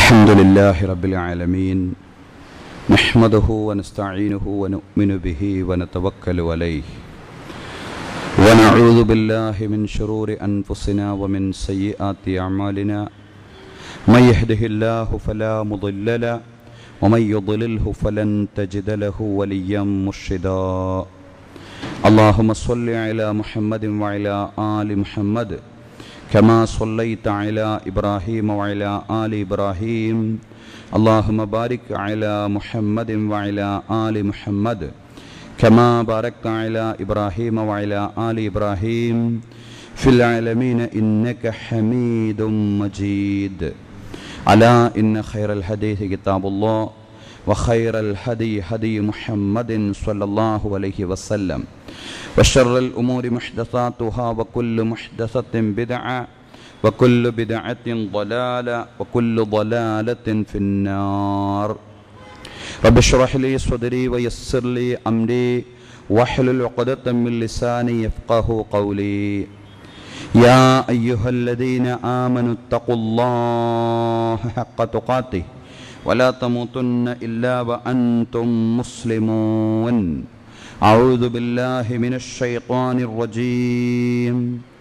الحمد لله رب العالمين نحمده ونستعينه ونؤمن به ونتوكل عليه ونعوذ بالله من شرور أنفسنا ومن سيئات أعمالنا من يهده الله فلا مضل له ومن يضلله فلن تجد له وليا مرشدا اللهم صل على محمد وعلى آل محمد كما صليت على إبراهيم وعلى آل إبراهيم اللهم بارك على محمد وعلى آل محمد كما باركت على إبراهيم وعلى آل إبراهيم في العالمين إنك حميد مجيد ألا إن خير الحديث كتاب الله وخير الهدي هدي محمد صلى الله عليه وسلم وشر الأمور محدثاتها وكل محدثة بدعة وكل بدعة ضلالة وكل ضلالة في النار رب اشرح لي صدري ويسر لي أمري واحلل عقدة من لساني يفقه قولي يا أيها الذين آمنوا اتقوا الله حق تقاته ولا تموتن إلا وأنتم مسلمون أعوذ بالله من الشيطان الرجيم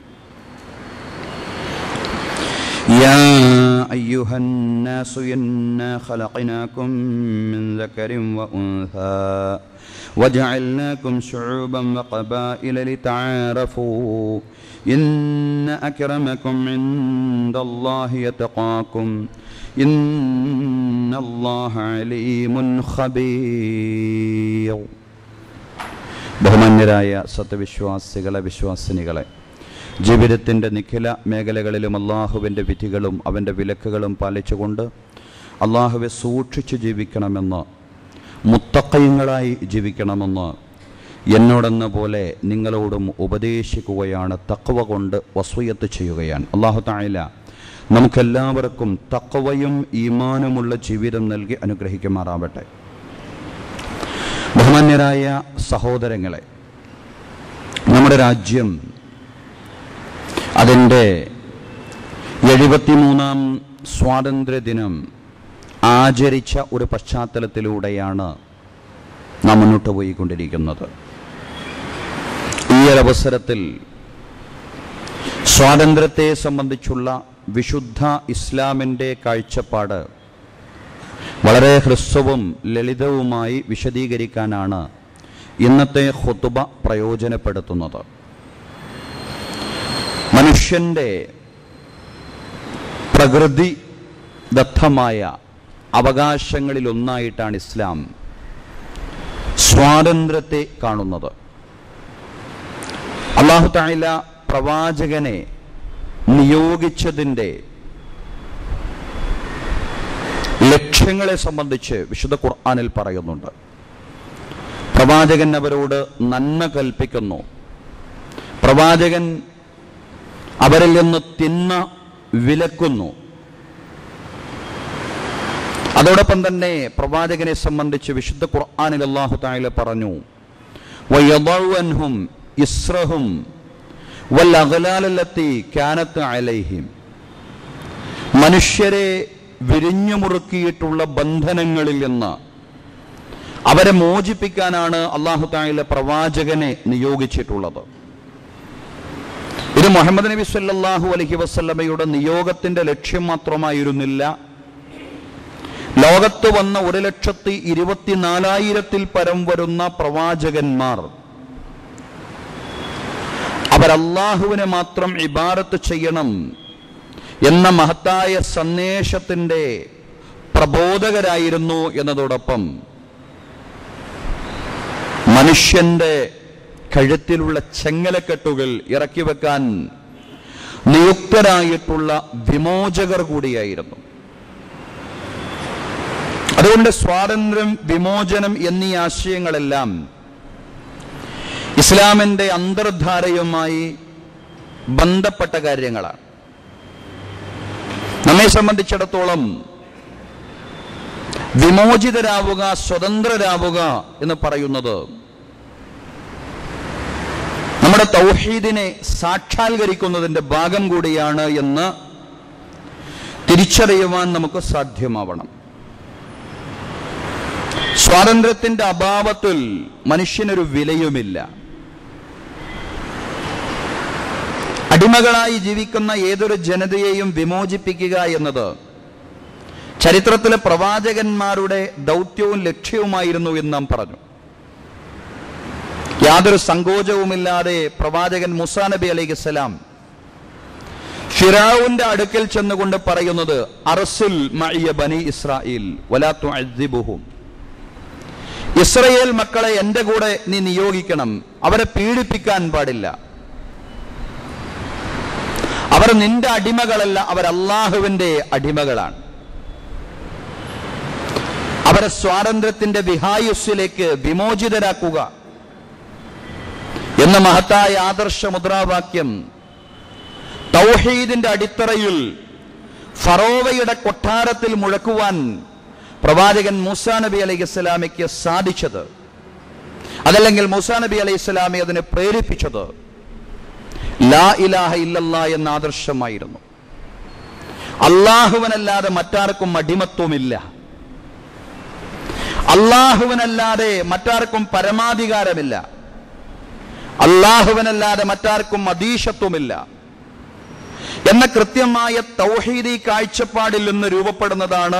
يا أيها الناس إنا خلقناكم من ذكر وأنثى وجعلناكم شعوبا وقبائل لتعارفوا إن أكرمكم عند الله يتقاكم إن الله عليم خبير ബഹുമാന്യരായ സത്യവിശ്വാസികളെ വിശ്വാസിനികളെ ജീവിതത്തിൻ്റെ നിഖില മേഖലകളിലും അള്ളാഹുവിൻ്റെ വിധികളും അവൻ്റെ വിലക്കുകളും പാലിച്ചുകൊണ്ട് അള്ളാഹുവെ സൂക്ഷിച്ച് ജീവിക്കണമെന്ന് മുത്തക്കയങ്ങളായി ജീവിക്കണമെന്ന് എന്നോടെന്ന പോലെ നിങ്ങളോടും ഉപദേശിക്കുകയാണ് തക്കവ കൊണ്ട് വസൂയത്ത് ചെയ്യുകയാണ് അള്ളാഹു തായില നമുക്കെല്ലാവർക്കും തക്കവയും ഈമാനുമുള്ള ജീവിതം നൽകി അനുഗ്രഹിക്കുമാറാവട്ടെ ബഹുമാന്യരായ സഹോദരങ്ങളെ നമ്മുടെ രാജ്യം അതിൻ്റെ എഴുപത്തിമൂന്നാം സ്വാതന്ത്ര്യ ദിനം ആചരിച്ച ഒരു പശ്ചാത്തലത്തിലൂടെയാണ് നാം മുന്നോട്ട് പോയിക്കൊണ്ടിരിക്കുന്നത് ഈ ഒരവസരത്തിൽ സ്വാതന്ത്ര്യത്തെ സംബന്ധിച്ചുള്ള വിശുദ്ധ ഇസ്ലാമിൻ്റെ കാഴ്ചപ്പാട് വളരെ ഹ്രസ്വവും ലളിതവുമായി വിശദീകരിക്കാനാണ് ഇന്നത്തെ ഹുത്തുബ പ്രയോജനപ്പെടുത്തുന്നത് മനുഷ്യൻ്റെ പ്രകൃതി ദത്തമായ അവകാശങ്ങളിലൊന്നായിട്ടാണ് ഇസ്ലാം സ്വാതന്ത്ര്യത്തെ കാണുന്നത് അള്ളാഹു തായില പ്രവാചകനെ നിയോഗിച്ചതിൻ്റെ ലക്ഷ്യങ്ങളെ സംബന്ധിച്ച് വിശുദ്ധ ഖുർആാനിൽ പറയുന്നുണ്ട് പ്രവാചകൻ അവരോട് നന്മ കൽപ്പിക്കുന്നു പ്രവാചകൻ അവരിൽ നിന്ന് തിന്മ വിലക്കുന്നു അതോടൊപ്പം തന്നെ പ്രവാചകനെ സംബന്ധിച്ച് വിശുദ്ധ ഖുർആാനിൽ അള്ളാഹു തായാല പറഞ്ഞു വയദൗഅൻഹും ഇസ്രഹും വൽ അഗ്ലാലല്ലത്തി കാനത്ത് അലൈഹിം മനുഷ്യരെ വിരിഞ്ഞു മുറുക്കിയിട്ടുള്ള ബന്ധനങ്ങളിൽ നിന്ന് അവരെ മോചിപ്പിക്കാനാണ് അള്ളാഹു തായിലെ പ്രവാചകനെ നിയോഗിച്ചിട്ടുള്ളത് ഇത് മുഹമ്മദ് നബി സല്ലാഹു അലഹി വസ്ല്ലമയുടെ നിയോഗത്തിന്റെ ലക്ഷ്യം മാത്രമായിരുന്നില്ല ലോകത്ത് വന്ന ഒരു ലക്ഷത്തി ഇരുപത്തിനാലായിരത്തിൽ പരം വരുന്ന പ്രവാചകന്മാർ അവരല്ലാഹുവിനെ മാത്രം ഇബാരത്ത് ചെയ്യണം എന്ന മഹത്തായ സന്ദേശത്തിൻ്റെ പ്രബോധകരായിരുന്നു എന്നതോടൊപ്പം മനുഷ്യന്റെ കഴുത്തിലുള്ള ചെങ്ങലക്കെട്ടുകൾ ഇറക്കി വെക്കാൻ നിയുക്തരായിട്ടുള്ള വിമോചകർ കൂടിയായിരുന്നു അതുകൊണ്ട് സ്വാതന്ത്ര്യം വിമോചനം എന്നീ ആശയങ്ങളെല്ലാം ഇസ്ലാമിൻ്റെ അന്തർധാരയുമായി ബന്ധപ്പെട്ട കാര്യങ്ങളാണ് നമ്മെ സംബന്ധിച്ചിടത്തോളം വിമോചിതരാവുക സ്വതന്ത്രരാവുക എന്ന് പറയുന്നത് നമ്മുടെ തൗഹീദിനെ സാക്ഷാത്കരിക്കുന്നതിൻ്റെ ഭാഗം കൂടിയാണ് എന്ന് തിരിച്ചറിയുവാൻ നമുക്ക് സാധ്യമാവണം സ്വാതന്ത്ര്യത്തിന്റെ അഭാവത്തിൽ മനുഷ്യനൊരു വിലയുമില്ല അടിമകളായി ജീവിക്കുന്ന ഏതൊരു ജനതയെയും വിമോചിപ്പിക്കുക എന്നത് ചരിത്രത്തിലെ പ്രവാചകന്മാരുടെ ദൗത്യവും ലക്ഷ്യവുമായിരുന്നു എന്ന് നാം പറഞ്ഞു യാതൊരു സങ്കോചവുമില്ലാതെ പ്രവാചകൻ മുസാ നബി അലൈഹിസ്സലാം ഫിറാവുന്റെ അടുക്കൽ ചെന്നുകൊണ്ട് പറയുന്നത് അറസുൽ മഅിയ ബനി ഇസ്രായേൽ വലാ തുഅദ്ദിബുഹും ഇസ്രയേൽ മക്കളെ എന്റെ കൂടെ നീ നിയോഗിക്കണം അവരെ പീഡിപ്പിക്കാൻ പാടില്ല അവർ നിന്റെ അടിമകളല്ല അവർ അള്ളാഹുവിന്റെ അടിമകളാണ് അവരെ സ്വാതന്ത്ര്യത്തിന്റെ വിഹായുസ്സിലേക്ക് വിമോചിതരാക്കുക എന്ന മഹത്തായ ആദർശ മുദ്രാവാക്യം തൗഹീദിന്റെ അടിത്തറയിൽ ഫറോവയുടെ കൊട്ടാരത്തിൽ മുഴക്കുവാൻ പ്രവാചകൻ മൂസാ നബി അലൈഹി സ്വലാമയ്ക്ക് സാധിച്ചത് അതല്ലെങ്കിൽ മൂസാ നബി അലൈഹി സ്വലാമെ അതിനെ പ്രേരിപ്പിച്ചത് ലാ ഇലാഹ ഇല്ലല്ലാ എന്ന ആദർശമായിരുന്നു അള്ളാഹുവനല്ലാതെ മറ്റാർക്കും അടിമത്വമില്ല അള്ളാഹുവനല്ലാതെ മറ്റാർക്കും പരമാധികാരമില്ല അള്ളാഹുവനല്ലാതെ മറ്റാർക്കും അധീശത്വമില്ല എന്ന കൃത്യമായ തൗഹീദി കാഴ്ചപ്പാടിൽ നിന്ന് രൂപപ്പെടുന്നതാണ്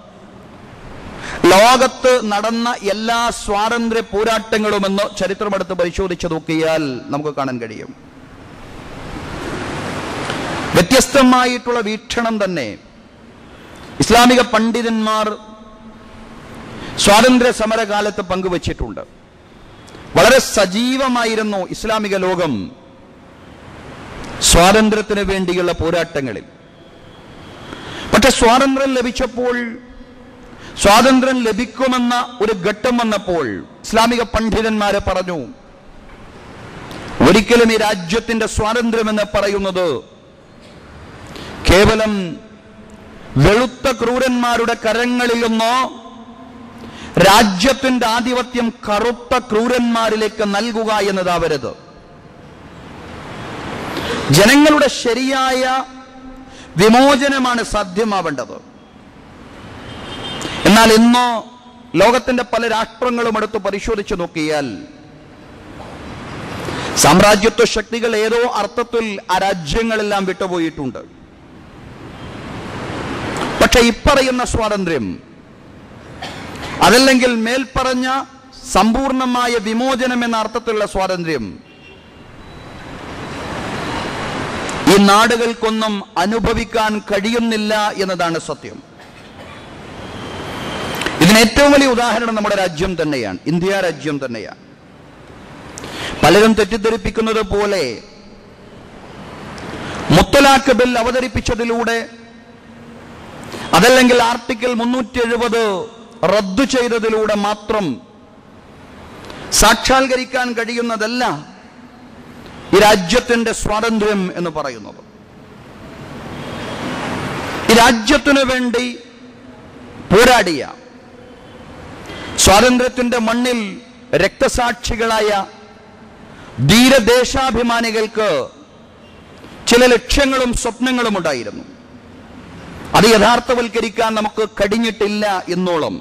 ലോകത്ത് നടന്ന എല്ലാ സ്വാതന്ത്ര്യ പോരാട്ടങ്ങളുമെന്ന് ചരിത്രമെടുത്ത് പരിശോധിച്ചു നോക്കിയാൽ നമുക്ക് കാണാൻ കഴിയും വ്യത്യസ്തമായിട്ടുള്ള വീക്ഷണം തന്നെ ഇസ്ലാമിക പണ്ഡിതന്മാർ സ്വാതന്ത്ര്യ സമരകാലത്ത് പങ്കുവച്ചിട്ടുണ്ട് വളരെ സജീവമായിരുന്നു ഇസ്ലാമിക ലോകം സ്വാതന്ത്ര്യത്തിന് വേണ്ടിയുള്ള പോരാട്ടങ്ങളിൽ പക്ഷെ സ്വാതന്ത്ര്യം ലഭിച്ചപ്പോൾ സ്വാതന്ത്ര്യം ലഭിക്കുമെന്ന ഒരു ഘട്ടം വന്നപ്പോൾ ഇസ്ലാമിക പണ്ഡിതന്മാരെ പറഞ്ഞു ഒരിക്കലും ഈ രാജ്യത്തിന്റെ സ്വാതന്ത്ര്യം എന്ന് പറയുന്നത് കേവലം വെളുത്ത ക്രൂരന്മാരുടെ കരങ്ങളിൽ നിന്നോ രാജ്യത്തിന്റെ ആധിപത്യം കറുത്ത ക്രൂരന്മാരിലേക്ക് നൽകുക എന്നതാവരുത് ജനങ്ങളുടെ ശരിയായ വിമോചനമാണ് സാധ്യമാവേണ്ടത് എന്നാൽ ഇന്ന് ലോകത്തിന്റെ പല രാഷ്ട്രങ്ങളും എടുത്ത് പരിശോധിച്ചു നോക്കിയാൽ സാമ്രാജ്യത്വ ശക്തികൾ ഏതോ അർത്ഥത്തിൽ ആ രാജ്യങ്ങളെല്ലാം വിട്ടുപോയിട്ടുണ്ട് പക്ഷെ ഇപ്പറയുന്ന സ്വാതന്ത്ര്യം അതല്ലെങ്കിൽ മേൽപ്പറഞ്ഞ സമ്പൂർണമായ വിമോചനം എന്ന അർത്ഥത്തിലുള്ള സ്വാതന്ത്ര്യം ഈ നാടുകൾക്കൊന്നും അനുഭവിക്കാൻ കഴിയുന്നില്ല എന്നതാണ് സത്യം ഇതിന് ഏറ്റവും വലിയ ഉദാഹരണം നമ്മുടെ രാജ്യം തന്നെയാണ് ഇന്ത്യ രാജ്യം തന്നെയാണ് പലരും തെറ്റിദ്ധരിപ്പിക്കുന്നത് പോലെ മുത്തലാഖ് ബിൽ അവതരിപ്പിച്ചതിലൂടെ അതല്ലെങ്കിൽ ആർട്ടിക്കിൾ മുന്നൂറ്റി എഴുപത് റദ്ദു ചെയ്തതിലൂടെ മാത്രം സാക്ഷാത്കരിക്കാൻ കഴിയുന്നതല്ല ഈ രാജ്യത്തിന്റെ സ്വാതന്ത്ര്യം എന്ന് പറയുന്നത് ഈ രാജ്യത്തിനു വേണ്ടി പോരാടിയ സ്വാതന്ത്ര്യത്തിന്റെ മണ്ണിൽ രക്തസാക്ഷികളായ ധീരദേശാഭിമാനികൾക്ക് ചില ലക്ഷ്യങ്ങളും സ്വപ്നങ്ങളും ഉണ്ടായിരുന്നു അത് യഥാർത്ഥവൽക്കരിക്കാൻ നമുക്ക് കഴിഞ്ഞിട്ടില്ല എന്നോളം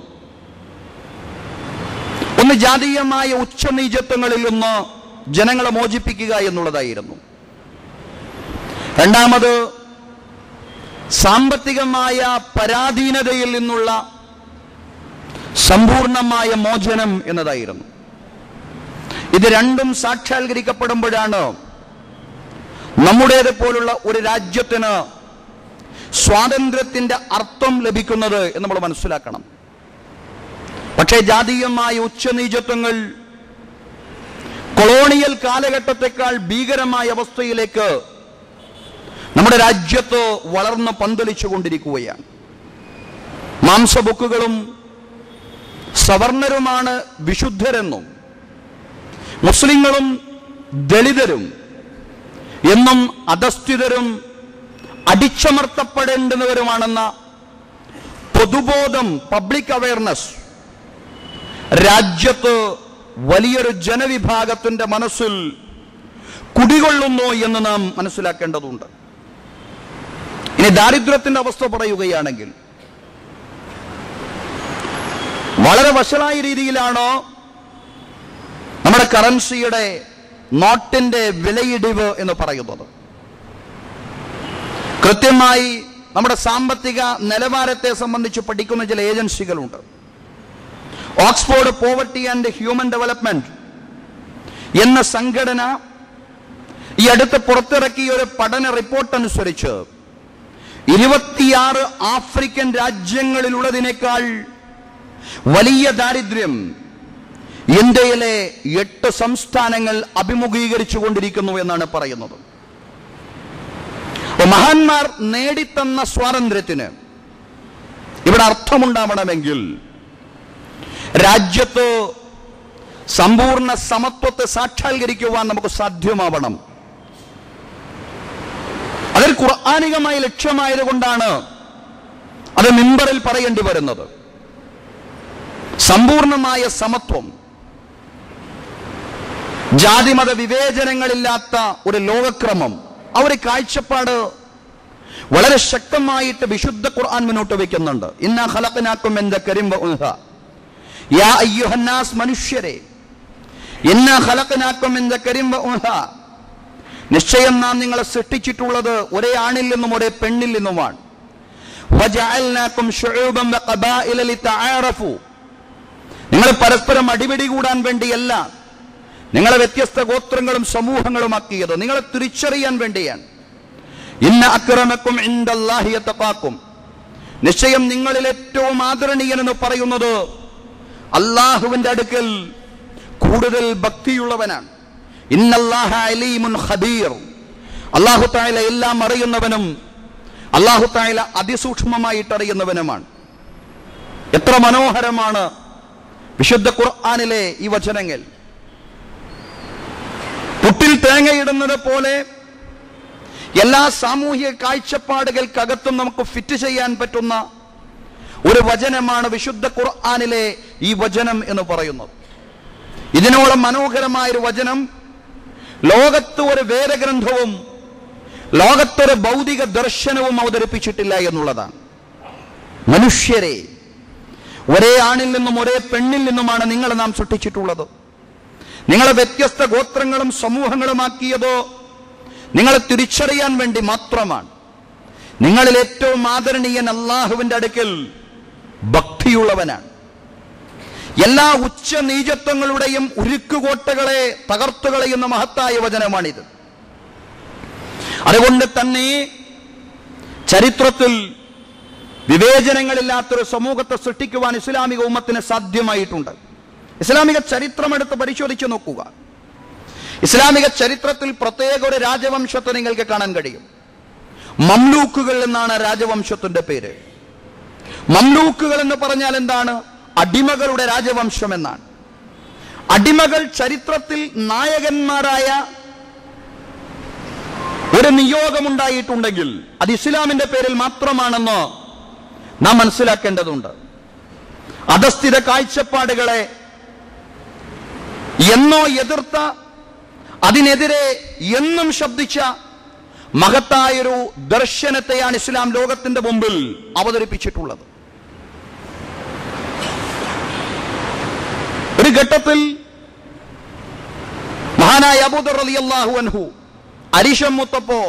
ഒന്ന് ജാതീയമായ ഉച്ചനീചത്വങ്ങളിൽ നിന്ന് ജനങ്ങളെ മോചിപ്പിക്കുക എന്നുള്ളതായിരുന്നു രണ്ടാമത് സാമ്പത്തികമായ പരാധീനതയിൽ നിന്നുള്ള സമ്പൂർണമായ മോചനം എന്നതായിരുന്നു ഇത് രണ്ടും സാക്ഷാത്കരിക്കപ്പെടുമ്പോഴാണ് നമ്മുടേത് പോലുള്ള ഒരു രാജ്യത്തിന് സ്വാതന്ത്ര്യത്തിന്റെ അർത്ഥം ലഭിക്കുന്നത് എന്ന് നമ്മൾ മനസ്സിലാക്കണം പക്ഷേ ജാതീയമായ ഉച്ചനീചത്വങ്ങൾ കൊളോണിയൽ കാലഘട്ടത്തെക്കാൾ ഭീകരമായ അവസ്ഥയിലേക്ക് നമ്മുടെ രാജ്യത്ത് വളർന്ന് പന്തലിച്ചുകൊണ്ടിരിക്കുകയാണ് മാംസബുക്കുകളും സവർണരുമാണ് വിശുദ്ധരെന്നും മുസ്ലിങ്ങളും ദളിതരും എന്നും അധസ്ഥിതരും അടിച്ചമർത്തപ്പെടേണ്ടുന്നവരുമാണെന്ന പൊതുബോധം പബ്ലിക് അവയർനെസ് രാജ്യത്ത് വലിയൊരു ജനവിഭാഗത്തിന്റെ മനസ്സിൽ കുടികൊള്ളുന്നു എന്ന് നാം മനസ്സിലാക്കേണ്ടതുണ്ട് ഇനി ദാരിദ്ര്യത്തിന്റെ അവസ്ഥ പറയുകയാണെങ്കിൽ വളരെ വഷളായ രീതിയിലാണോ നമ്മുടെ കറൻസിയുടെ നോട്ടിന്റെ വിലയിടിവ് എന്ന് പറയുന്നത് കൃത്യമായി നമ്മുടെ സാമ്പത്തിക നിലവാരത്തെ സംബന്ധിച്ച് പഠിക്കുന്ന ചില ഏജൻസികളുണ്ട് Oxford poverty and human development എന്ന സംഘടന ഈ അടുത്ത് പുറത്തിറക്കിയ ഒരു പഠന റിപ്പോർട്ട് അനുസരിച്ച് ഇരുപത്തിയാറ് ആഫ്രിക്കൻ രാജ്യങ്ങളിലുള്ളതിനേക്കാൾ വലിയ ദാരിദ്ര്യം ഇന്ത്യയിലെ എട്ട് സംസ്ഥാനങ്ങൾ അഭിമുഖീകരിച്ചു കൊണ്ടിരിക്കുന്നു എന്നാണ് പറയുന്നത് അപ്പൊ മഹാന്മാർ നേടിത്തന്ന സ്വാതന്ത്ര്യത്തിന് ഇവിടെ അർത്ഥമുണ്ടാവണമെങ്കിൽ രാജ്യത്ത് സമ്പൂർണ്ണ സമത്വത്തെ സാക്ഷാത്കരിക്കുവാൻ നമുക്ക് സാധ്യമാവണം അതിൽ ഖുർആാനികമായ ലക്ഷ്യമായതുകൊണ്ടാണ് അത് മിമ്പറിൽ പറയേണ്ടി വരുന്നത് സമ്പൂർണമായ സമത്വം ജാതിമത വിവേചനങ്ങളില്ലാത്ത ഒരു ലോകക്രമം ആ ഒരു കാഴ്ചപ്പാട് വളരെ ശക്തമായിട്ട് വിശുദ്ധ ഖുർആൻ മുന്നോട്ട് വെക്കുന്നുണ്ട് ഇന്ന ഖലഖനാക്കും എന്റെ കരിമ്പ ഉൻഹ യാ അയ്യുഹന്നാസ് മനുഷ്യരെ ഇന്ന ഖലഖനാക്കും എന്റെ കരിമ്പ ഉൻഹ നിശ്ചയം നാം നിങ്ങളെ സൃഷ്ടിച്ചിട്ടുള്ളത് ഒരേ ആണിൽ നിന്നും ഒരേ പെണ്ണിൽ നിന്നുമാണ് വജഅൽനാക്കും ശുഊബൻ വഖബാഇല ലിതആറഫു നിങ്ങൾ പരസ്പരം അടിപിടി കൂടാൻ വേണ്ടിയല്ല നിങ്ങളെ വ്യത്യസ്ത ഗോത്രങ്ങളും സമൂഹങ്ങളും ആക്കിയത് നിങ്ങളെ തിരിച്ചറിയാൻ വേണ്ടിയാണ് ഇന്ന അക്രമക്കും ഇന്ദല്ലാഹി യത്തഖാക്കും നിശ്ചയം നിങ്ങളിൽ ഏറ്റവും ആദരണീയൻ എന്ന് പറയുന്നത് അള്ളാഹുവിന്റെ അടുക്കൽ കൂടുതൽ ഭക്തിയുള്ളവനാണ് ഇന്നല്ലാഹ അലീമുൻ ഖബീർ അള്ളാഹു തായാല എല്ലാം അറിയുന്നവനും അള്ളാഹു തായാല അതിസൂക്ഷ്മമായിട്ട് അറിയുന്നവനുമാണ് എത്ര മനോഹരമാണ് വിശുദ്ധ ഖുർആാനിലെ ഈ വചനങ്ങൾ പുട്ടിൽ തേങ്ങയിടുന്നത് പോലെ എല്ലാ സാമൂഹിക കാഴ്ചപ്പാടുകൾക്കകത്തും നമുക്ക് ഫിറ്റ് ചെയ്യാൻ പറ്റുന്ന ഒരു വചനമാണ് വിശുദ്ധ ഖുർആാനിലെ ഈ വചനം എന്ന് പറയുന്നത് ഇതിനോളം മനോഹരമായ ഒരു വചനം ലോകത്ത് ഒരു വേദഗ്രന്ഥവും ലോകത്തൊരു ഭൗതിക ദർശനവും അവതരിപ്പിച്ചിട്ടില്ല എന്നുള്ളതാണ് മനുഷ്യരെ ഒരേ ആണിൽ നിന്നും ഒരേ പെണ്ണിൽ നിന്നുമാണ് നിങ്ങളെ നാം സൃഷ്ടിച്ചിട്ടുള്ളത് നിങ്ങളെ വ്യത്യസ്ത ഗോത്രങ്ങളും സമൂഹങ്ങളുമാക്കിയതോ നിങ്ങളെ തിരിച്ചറിയാൻ വേണ്ടി മാത്രമാണ് നിങ്ങളിൽ ഏറ്റവും ആദരണീയൻ അള്ളാഹുവിന്റെ അടുക്കൽ ഭക്തിയുള്ളവനാണ് എല്ലാ ഉച്ച നീചത്വങ്ങളുടെയും ഉരുക്കുകോട്ടകളെ തകർത്തുകളയുന്ന മഹത്തായ വചനമാണിത് അതുകൊണ്ട് തന്നെ ചരിത്രത്തിൽ വിവേചനങ്ങളില്ലാത്തൊരു സമൂഹത്തെ സൃഷ്ടിക്കുവാൻ ഇസ്ലാമിക ഉമ്മത്തിന് സാധ്യമായിട്ടുണ്ട് ഇസ്ലാമിക ചരിത്രം എടുത്ത് പരിശോധിച്ച് നോക്കുക ഇസ്ലാമിക ചരിത്രത്തിൽ പ്രത്യേക ഒരു രാജവംശത്തെ നിങ്ങൾക്ക് കാണാൻ കഴിയും മംലൂക്കുകൾ എന്നാണ് രാജവംശത്തിന്റെ പേര് മംലൂക്കുകൾ എന്ന് പറഞ്ഞാൽ എന്താണ് അടിമകളുടെ രാജവംശം എന്നാണ് അടിമകൾ ചരിത്രത്തിൽ നായകന്മാരായ ഒരു നിയോഗമുണ്ടായിട്ടുണ്ടെങ്കിൽ അത് ഇസ്ലാമിന്റെ പേരിൽ മാത്രമാണെന്ന് നാം മനസ്സിലാക്കേണ്ടതുണ്ട് അധസ്ഥിത കാഴ്ചപ്പാടുകളെ എന്നോ എതിർത്ത അതിനെതിരെ എന്നും ശബ്ദിച്ച മഹത്തായൊരു ദർശനത്തെയാണ് ഇസ്ലാം ലോകത്തിന്റെ മുമ്പിൽ അവതരിപ്പിച്ചിട്ടുള്ളത് ഒരു ഘട്ടത്തിൽ മഹാനായ അബൂദർ അലി അള്ളാഹു അൻഹു അരിശം മുത്തപ്പോ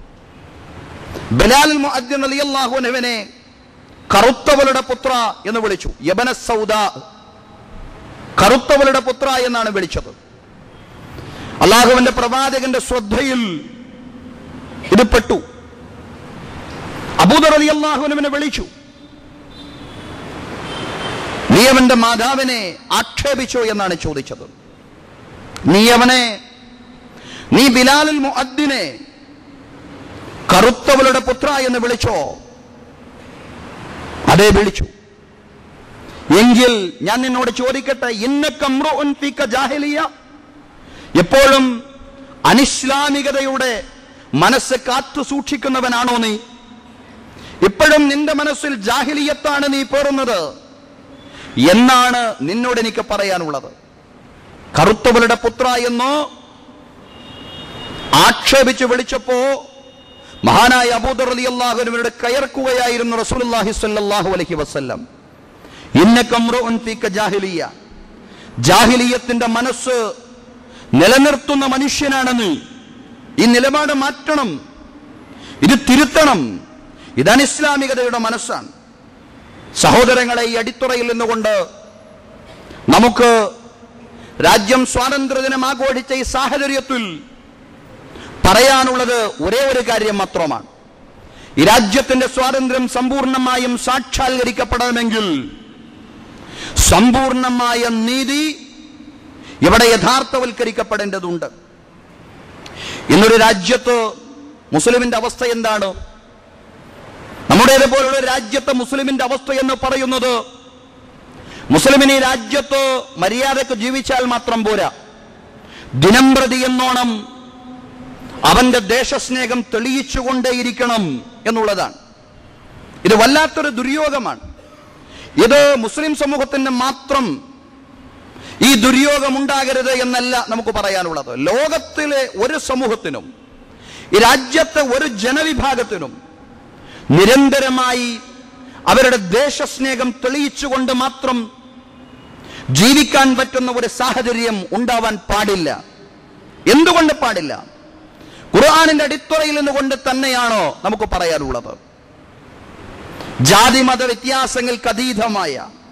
ബലാൽ മുഅദ്ദിൻ അലി അള്ളാഹു അൻഹുവിനെ കറുത്തവളുടെ പുത്ര എന്ന് വിളിച്ചു യബന സൗദ കറുത്തവളുടെ പുത്ര എന്നാണ് വിളിച്ചത് അള്ളാഹുവിന്റെ പ്രവാചകന്റെ ശ്രദ്ധയിൽ ഇത് പെട്ടു അബൂദർ അലി അള്ളാഹുവിനെ വിളിച്ചു നീ അവന്റെ മാതാവിനെ ആക്ഷേപിച്ചോ എന്നാണ് ചോദിച്ചത് നീ അവനെ നീ ബിലാലുൽ മുഅദ്ദിനെ കറുത്തവളുടെ പുത്ര എന്ന് വിളിച്ചോ അതേ വിളിച്ചു എങ്കിൽ ഞാൻ നിന്നോട് ചോദിക്കട്ടെ ഇന്നക്കമ്രുഉൻ ഫീക ജാഹിലിയ എപ്പോഴും അനിസ്ലാമികതയുടെ മനസ്സ് കാത്തു സൂക്ഷിക്കുന്നവനാണോ നീ ഇപ്പോഴും നിന്റെ മനസ്സിൽ ജാഹിലിയത്താണ് നീ പേറുന്നത് എന്നാണ് നിന്നോട് എനിക്ക് പറയാനുള്ളത് കറുത്തവളുടെ പുത്ര എന്നോ ആക്ഷേപിച്ച് വിളിച്ചപ്പോ മഹാനായ അബൂദർ അലി അള്ളാഹുവിനോട് കയർക്കുകയായിരുന്നു റസൂലുള്ളാഹി സ്വല്ലല്ലാഹു അലൈഹി വസല്ലം ഇന്നകംറുൻ ഫീക ജാഹിലിയ ജാഹിലിയത്തിന്റെ മനസ്സ് നിലനിർത്തുന്ന മനുഷ്യനാണ് നീ ഈ നിലപാട് മാറ്റണം ഇത് തിരുത്തണം ഇതാണ് ഇസ്ലാമികതയുടെ മനസ്സാണ് സഹോദരങ്ങളെ ഈ അടിത്തുറയിൽ നിന്നുകൊണ്ട് നമുക്ക് രാജ്യം സ്വാതന്ത്ര്യദിനം ആഘോഷിച്ച ഈ സാഹചര്യത്തിൽ പറയാനുള്ളത് ഒരേ ഒരു കാര്യം മാത്രമാണ് ഈ രാജ്യത്തിന്റെ സ്വാതന്ത്ര്യം സമ്പൂർണമായും സാക്ഷാത്കരിക്കപ്പെടണമെങ്കിൽ സമ്പൂർണമായ നീതി ഇവിടെ യഥാർത്ഥവൽക്കരിക്കപ്പെടേണ്ടതുണ്ട് ഇന്നൊരു രാജ്യത്ത് മുസ്ലിമിന്റെ അവസ്ഥ എന്താണ് നമ്മുടേത് പോലുള്ള രാജ്യത്തെ മുസ്ലിമിന്റെ അവസ്ഥ എന്ന് പറയുന്നത് മുസ്ലിമിന് ഈ രാജ്യത്ത് മര്യാദക്ക് ജീവിച്ചാൽ മാത്രം പോരാ ദിനം പ്രതി എന്നോണം അവന്റെ ദേശസ്നേഹം തെളിയിച്ചുകൊണ്ടേയിരിക്കണം എന്നുള്ളതാണ് ഇത് വല്ലാത്തൊരു ദുര്യോഗമാണ് ഇത് മുസ്ലിം സമൂഹത്തിന് മാത്രം ഈ ദുര്യോഗം ഉണ്ടാകരുത് എന്നല്ല നമുക്ക് പറയാനുള്ളത് ലോകത്തിലെ ഒരു സമൂഹത്തിനും ഈ രാജ്യത്തെ ഒരു ജനവിഭാഗത്തിനും നിരന്തരമായി അവരുടെ ദേശസ്നേഹം തെളിയിച്ചുകൊണ്ട് മാത്രം ജീവിക്കാൻ പറ്റുന്ന ഒരു സാഹചര്യം ഉണ്ടാവാൻ പാടില്ല എന്തുകൊണ്ട് പാടില്ല ഖുർആാനിന്റെ അടിത്തുറയിൽ നിന്നുകൊണ്ട് തന്നെയാണോ നമുക്ക് പറയാനുള്ളത് ജാതി മത വ്യത്യാസങ്ങൾക്ക് അതീതമായ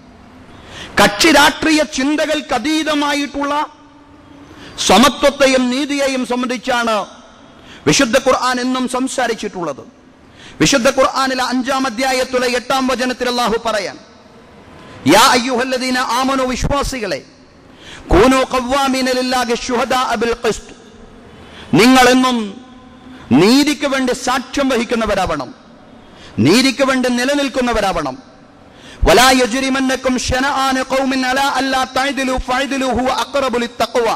കക്ഷി രാഷ്ട്രീയ ചിന്തകൾക്ക് അതീതമായിട്ടുള്ള സമത്വത്തെയും നീതിയെയും സംബന്ധിച്ചാണ് വിശുദ്ധ ഖുർആൻ എന്നും സംസാരിച്ചിട്ടുള്ളത് വിശുദ്ധ ഖുർആനിലെ അഞ്ചാം അധ്യായത്തിലെ എട്ടാം വചനത്തിൽ അള്ളാഹു പറയാൻ യാ അയ്യുഹല്ലദീന ആമനു വിശ്വാസികളെ കൂനു ഖവ്വാമീന ലില്ലാഹി ശുഹദാഅ ബിൽ ഖിസ്ത് നിങ്ങൾ എന്നും നീതിക്ക് വേണ്ടി സാക്ഷ്യം വഹിക്കുന്നവരാവണം നീതിക്ക് വേണ്ടി നിലനിൽക്കുന്നവരാവണം വലാ യജ്രിമന്നക്കും ശനആന ഖൗമിൻ അലാ അല്ലാ തഅദിലു ഫഅദിലു ഹുവ അഖറബു ലിത്തഖ്വ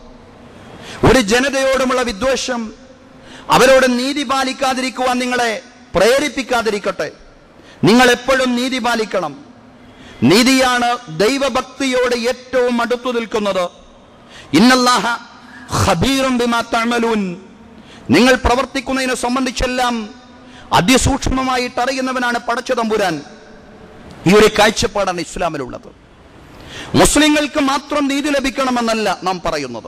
ഒരു ജനതയോടുമുള്ള വിദ്വേഷം അവരോട് നീതി പാലിക്കാതിരിക്കുവാൻ നിങ്ങളെ പ്രേരിപ്പിക്കാതിരിക്കട്ടെ നിങ്ങൾ എപ്പോഴും നീതി പാലിക്കണം നീതിയാണ് ദൈവഭക്തിയോട് ഏറ്റവും അടുത്തു നിൽക്കുന്നത് ഇന്നല്ലാഹ ഖബീറും ബിമാ തഅമലൂൻ നിങ്ങൾ പ്രവർത്തിക്കുന്നതിനെ സംബന്ധിച്ചെല്ലാം അതിസൂക്ഷ്മമായിട്ട് അറിയുന്നവനാണ് പടച്ചു തമ്പുരാൻ ഈ ഒരു കാഴ്ചപ്പാടാണ് ഇസ്ലാമിലുള്ളത് മുസ്ലിങ്ങൾക്ക് മാത്രം നീതി ലഭിക്കണമെന്നല്ല നാം പറയുന്നത്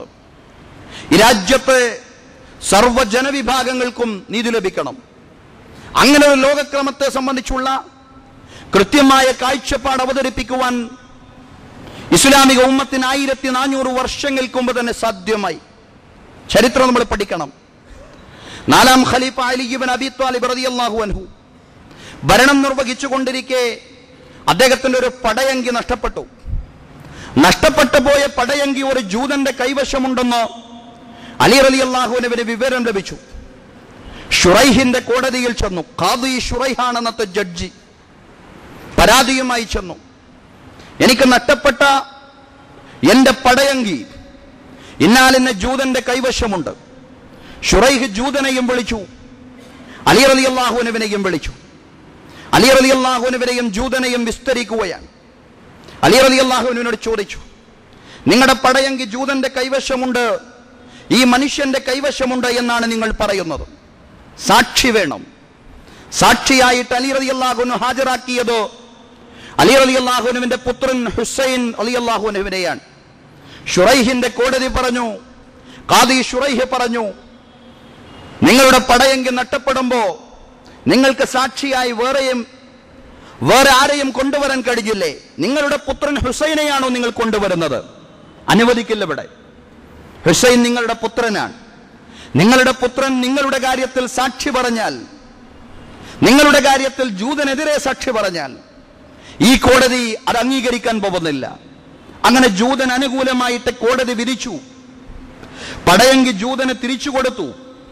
ഈ രാജ്യത്തെ സർവ്വ ജനവിഭാഗങ്ങൾക്കും നീതി ലഭിക്കണം അങ്ങനെ ഒരു ലോകക്രമത്തെ സംബന്ധിച്ചുള്ള കൃത്യമായ കാഴ്ചപ്പാട് അവതരിപ്പിക്കുവാൻ ഇസ്ലാമിക ഉമ്മത്തിന് ആയിരത്തി നാനൂറ് വർഷങ്ങൾക്ക് മുമ്പ് തന്നെ സാധ്യമായി ചരിത്രം നമ്മൾ പഠിക്കണം നാലാം ഖലീഫ അലിബൻ അബി ത്വാലിബ് റളിയല്ലാഹു അൻഹു ഭരണം നിർവഹിച്ചു കൊണ്ടിരിക്കെ അദ്ദേഹത്തിന്റെ ഒരു പടയങ്കി നഷ്ടപ്പെട്ടു നഷ്ടപ്പെട്ടു പോയ പടയങ്കി ഒരു ജൂതന്റെ കൈവശമുണ്ടെന്ന് അലി റലി അള്ളാഹുവിന് വിവരം ലഭിച്ചു ഷുറൈഹിന്റെ കോടതിയിൽ ചെന്നു ഖാദി ഷുറൈഹാണെന്നത്തെ ജഡ്ജി പരാതിയുമായി ചെന്നു എനിക്ക് നഷ്ടപ്പെട്ട എന്റെ പടയങ്കി ഇന്നാലിന്ന ജൂതന്റെ കൈവശമുണ്ട് ഷുറൈഹ് ജൂതനെയും വിളിച്ചു അലി റലി അള്ളാഹുവിനെയും വിളിച്ചു അലി റലി അള്ളാഹുവിനെയും ജൂതനെയും വിസ്തരിക്കുകയാണ് അലി റലി അള്ളാഹുവിനോട് ചോദിച്ചു നിങ്ങളുടെ പടയങ്കി ജൂതന്റെ കൈവശമുണ്ട് ഈ മനുഷ്യന്റെ കൈവശമുണ്ട് എന്നാണ് നിങ്ങൾ പറയുന്നത് സാക്ഷി വേണം സാക്ഷിയായിട്ട് അലി റലി അള്ളാഹുവിന് ഹാജരാക്കിയത് അലി അലി അള്ളാഹുനുവിന്റെ പുത്രൻ ഹുസൈൻ അലി അള്ളാഹുനുവിനെയാണ് ഷുറൈഹിന്റെ കോടതി പറഞ്ഞു കാദി ഷുറൈഹ് പറഞ്ഞു നിങ്ങളുടെ പടയെങ്കിൽ നഷ്ടപ്പെടുമ്പോ നിങ്ങൾക്ക് സാക്ഷിയായി വേറെയും വേറെ ആരെയും കൊണ്ടുവരാൻ കഴിഞ്ഞില്ലേ നിങ്ങളുടെ പുത്രൻ ഹുസൈനെയാണോ നിങ്ങൾ കൊണ്ടുവരുന്നത് അനുവദിക്കില്ല ഇവിടെ ഹുസൈൻ നിങ്ങളുടെ പുത്രനാണ് നിങ്ങളുടെ പുത്രൻ നിങ്ങളുടെ കാര്യത്തിൽ സാക്ഷി പറഞ്ഞാൽ നിങ്ങളുടെ കാര്യത്തിൽ ജൂതനെതിരെ സാക്ഷി പറഞ്ഞാൽ ഈ കോടതി അത് അംഗീകരിക്കാൻ പോകുന്നില്ല അങ്ങനെ ജൂതൻ അനുകൂലമായിട്ട് കോടതി വിധിച്ചു പടയെങ്കി ജൂതന് തിരിച്ചു കൊടുത്തു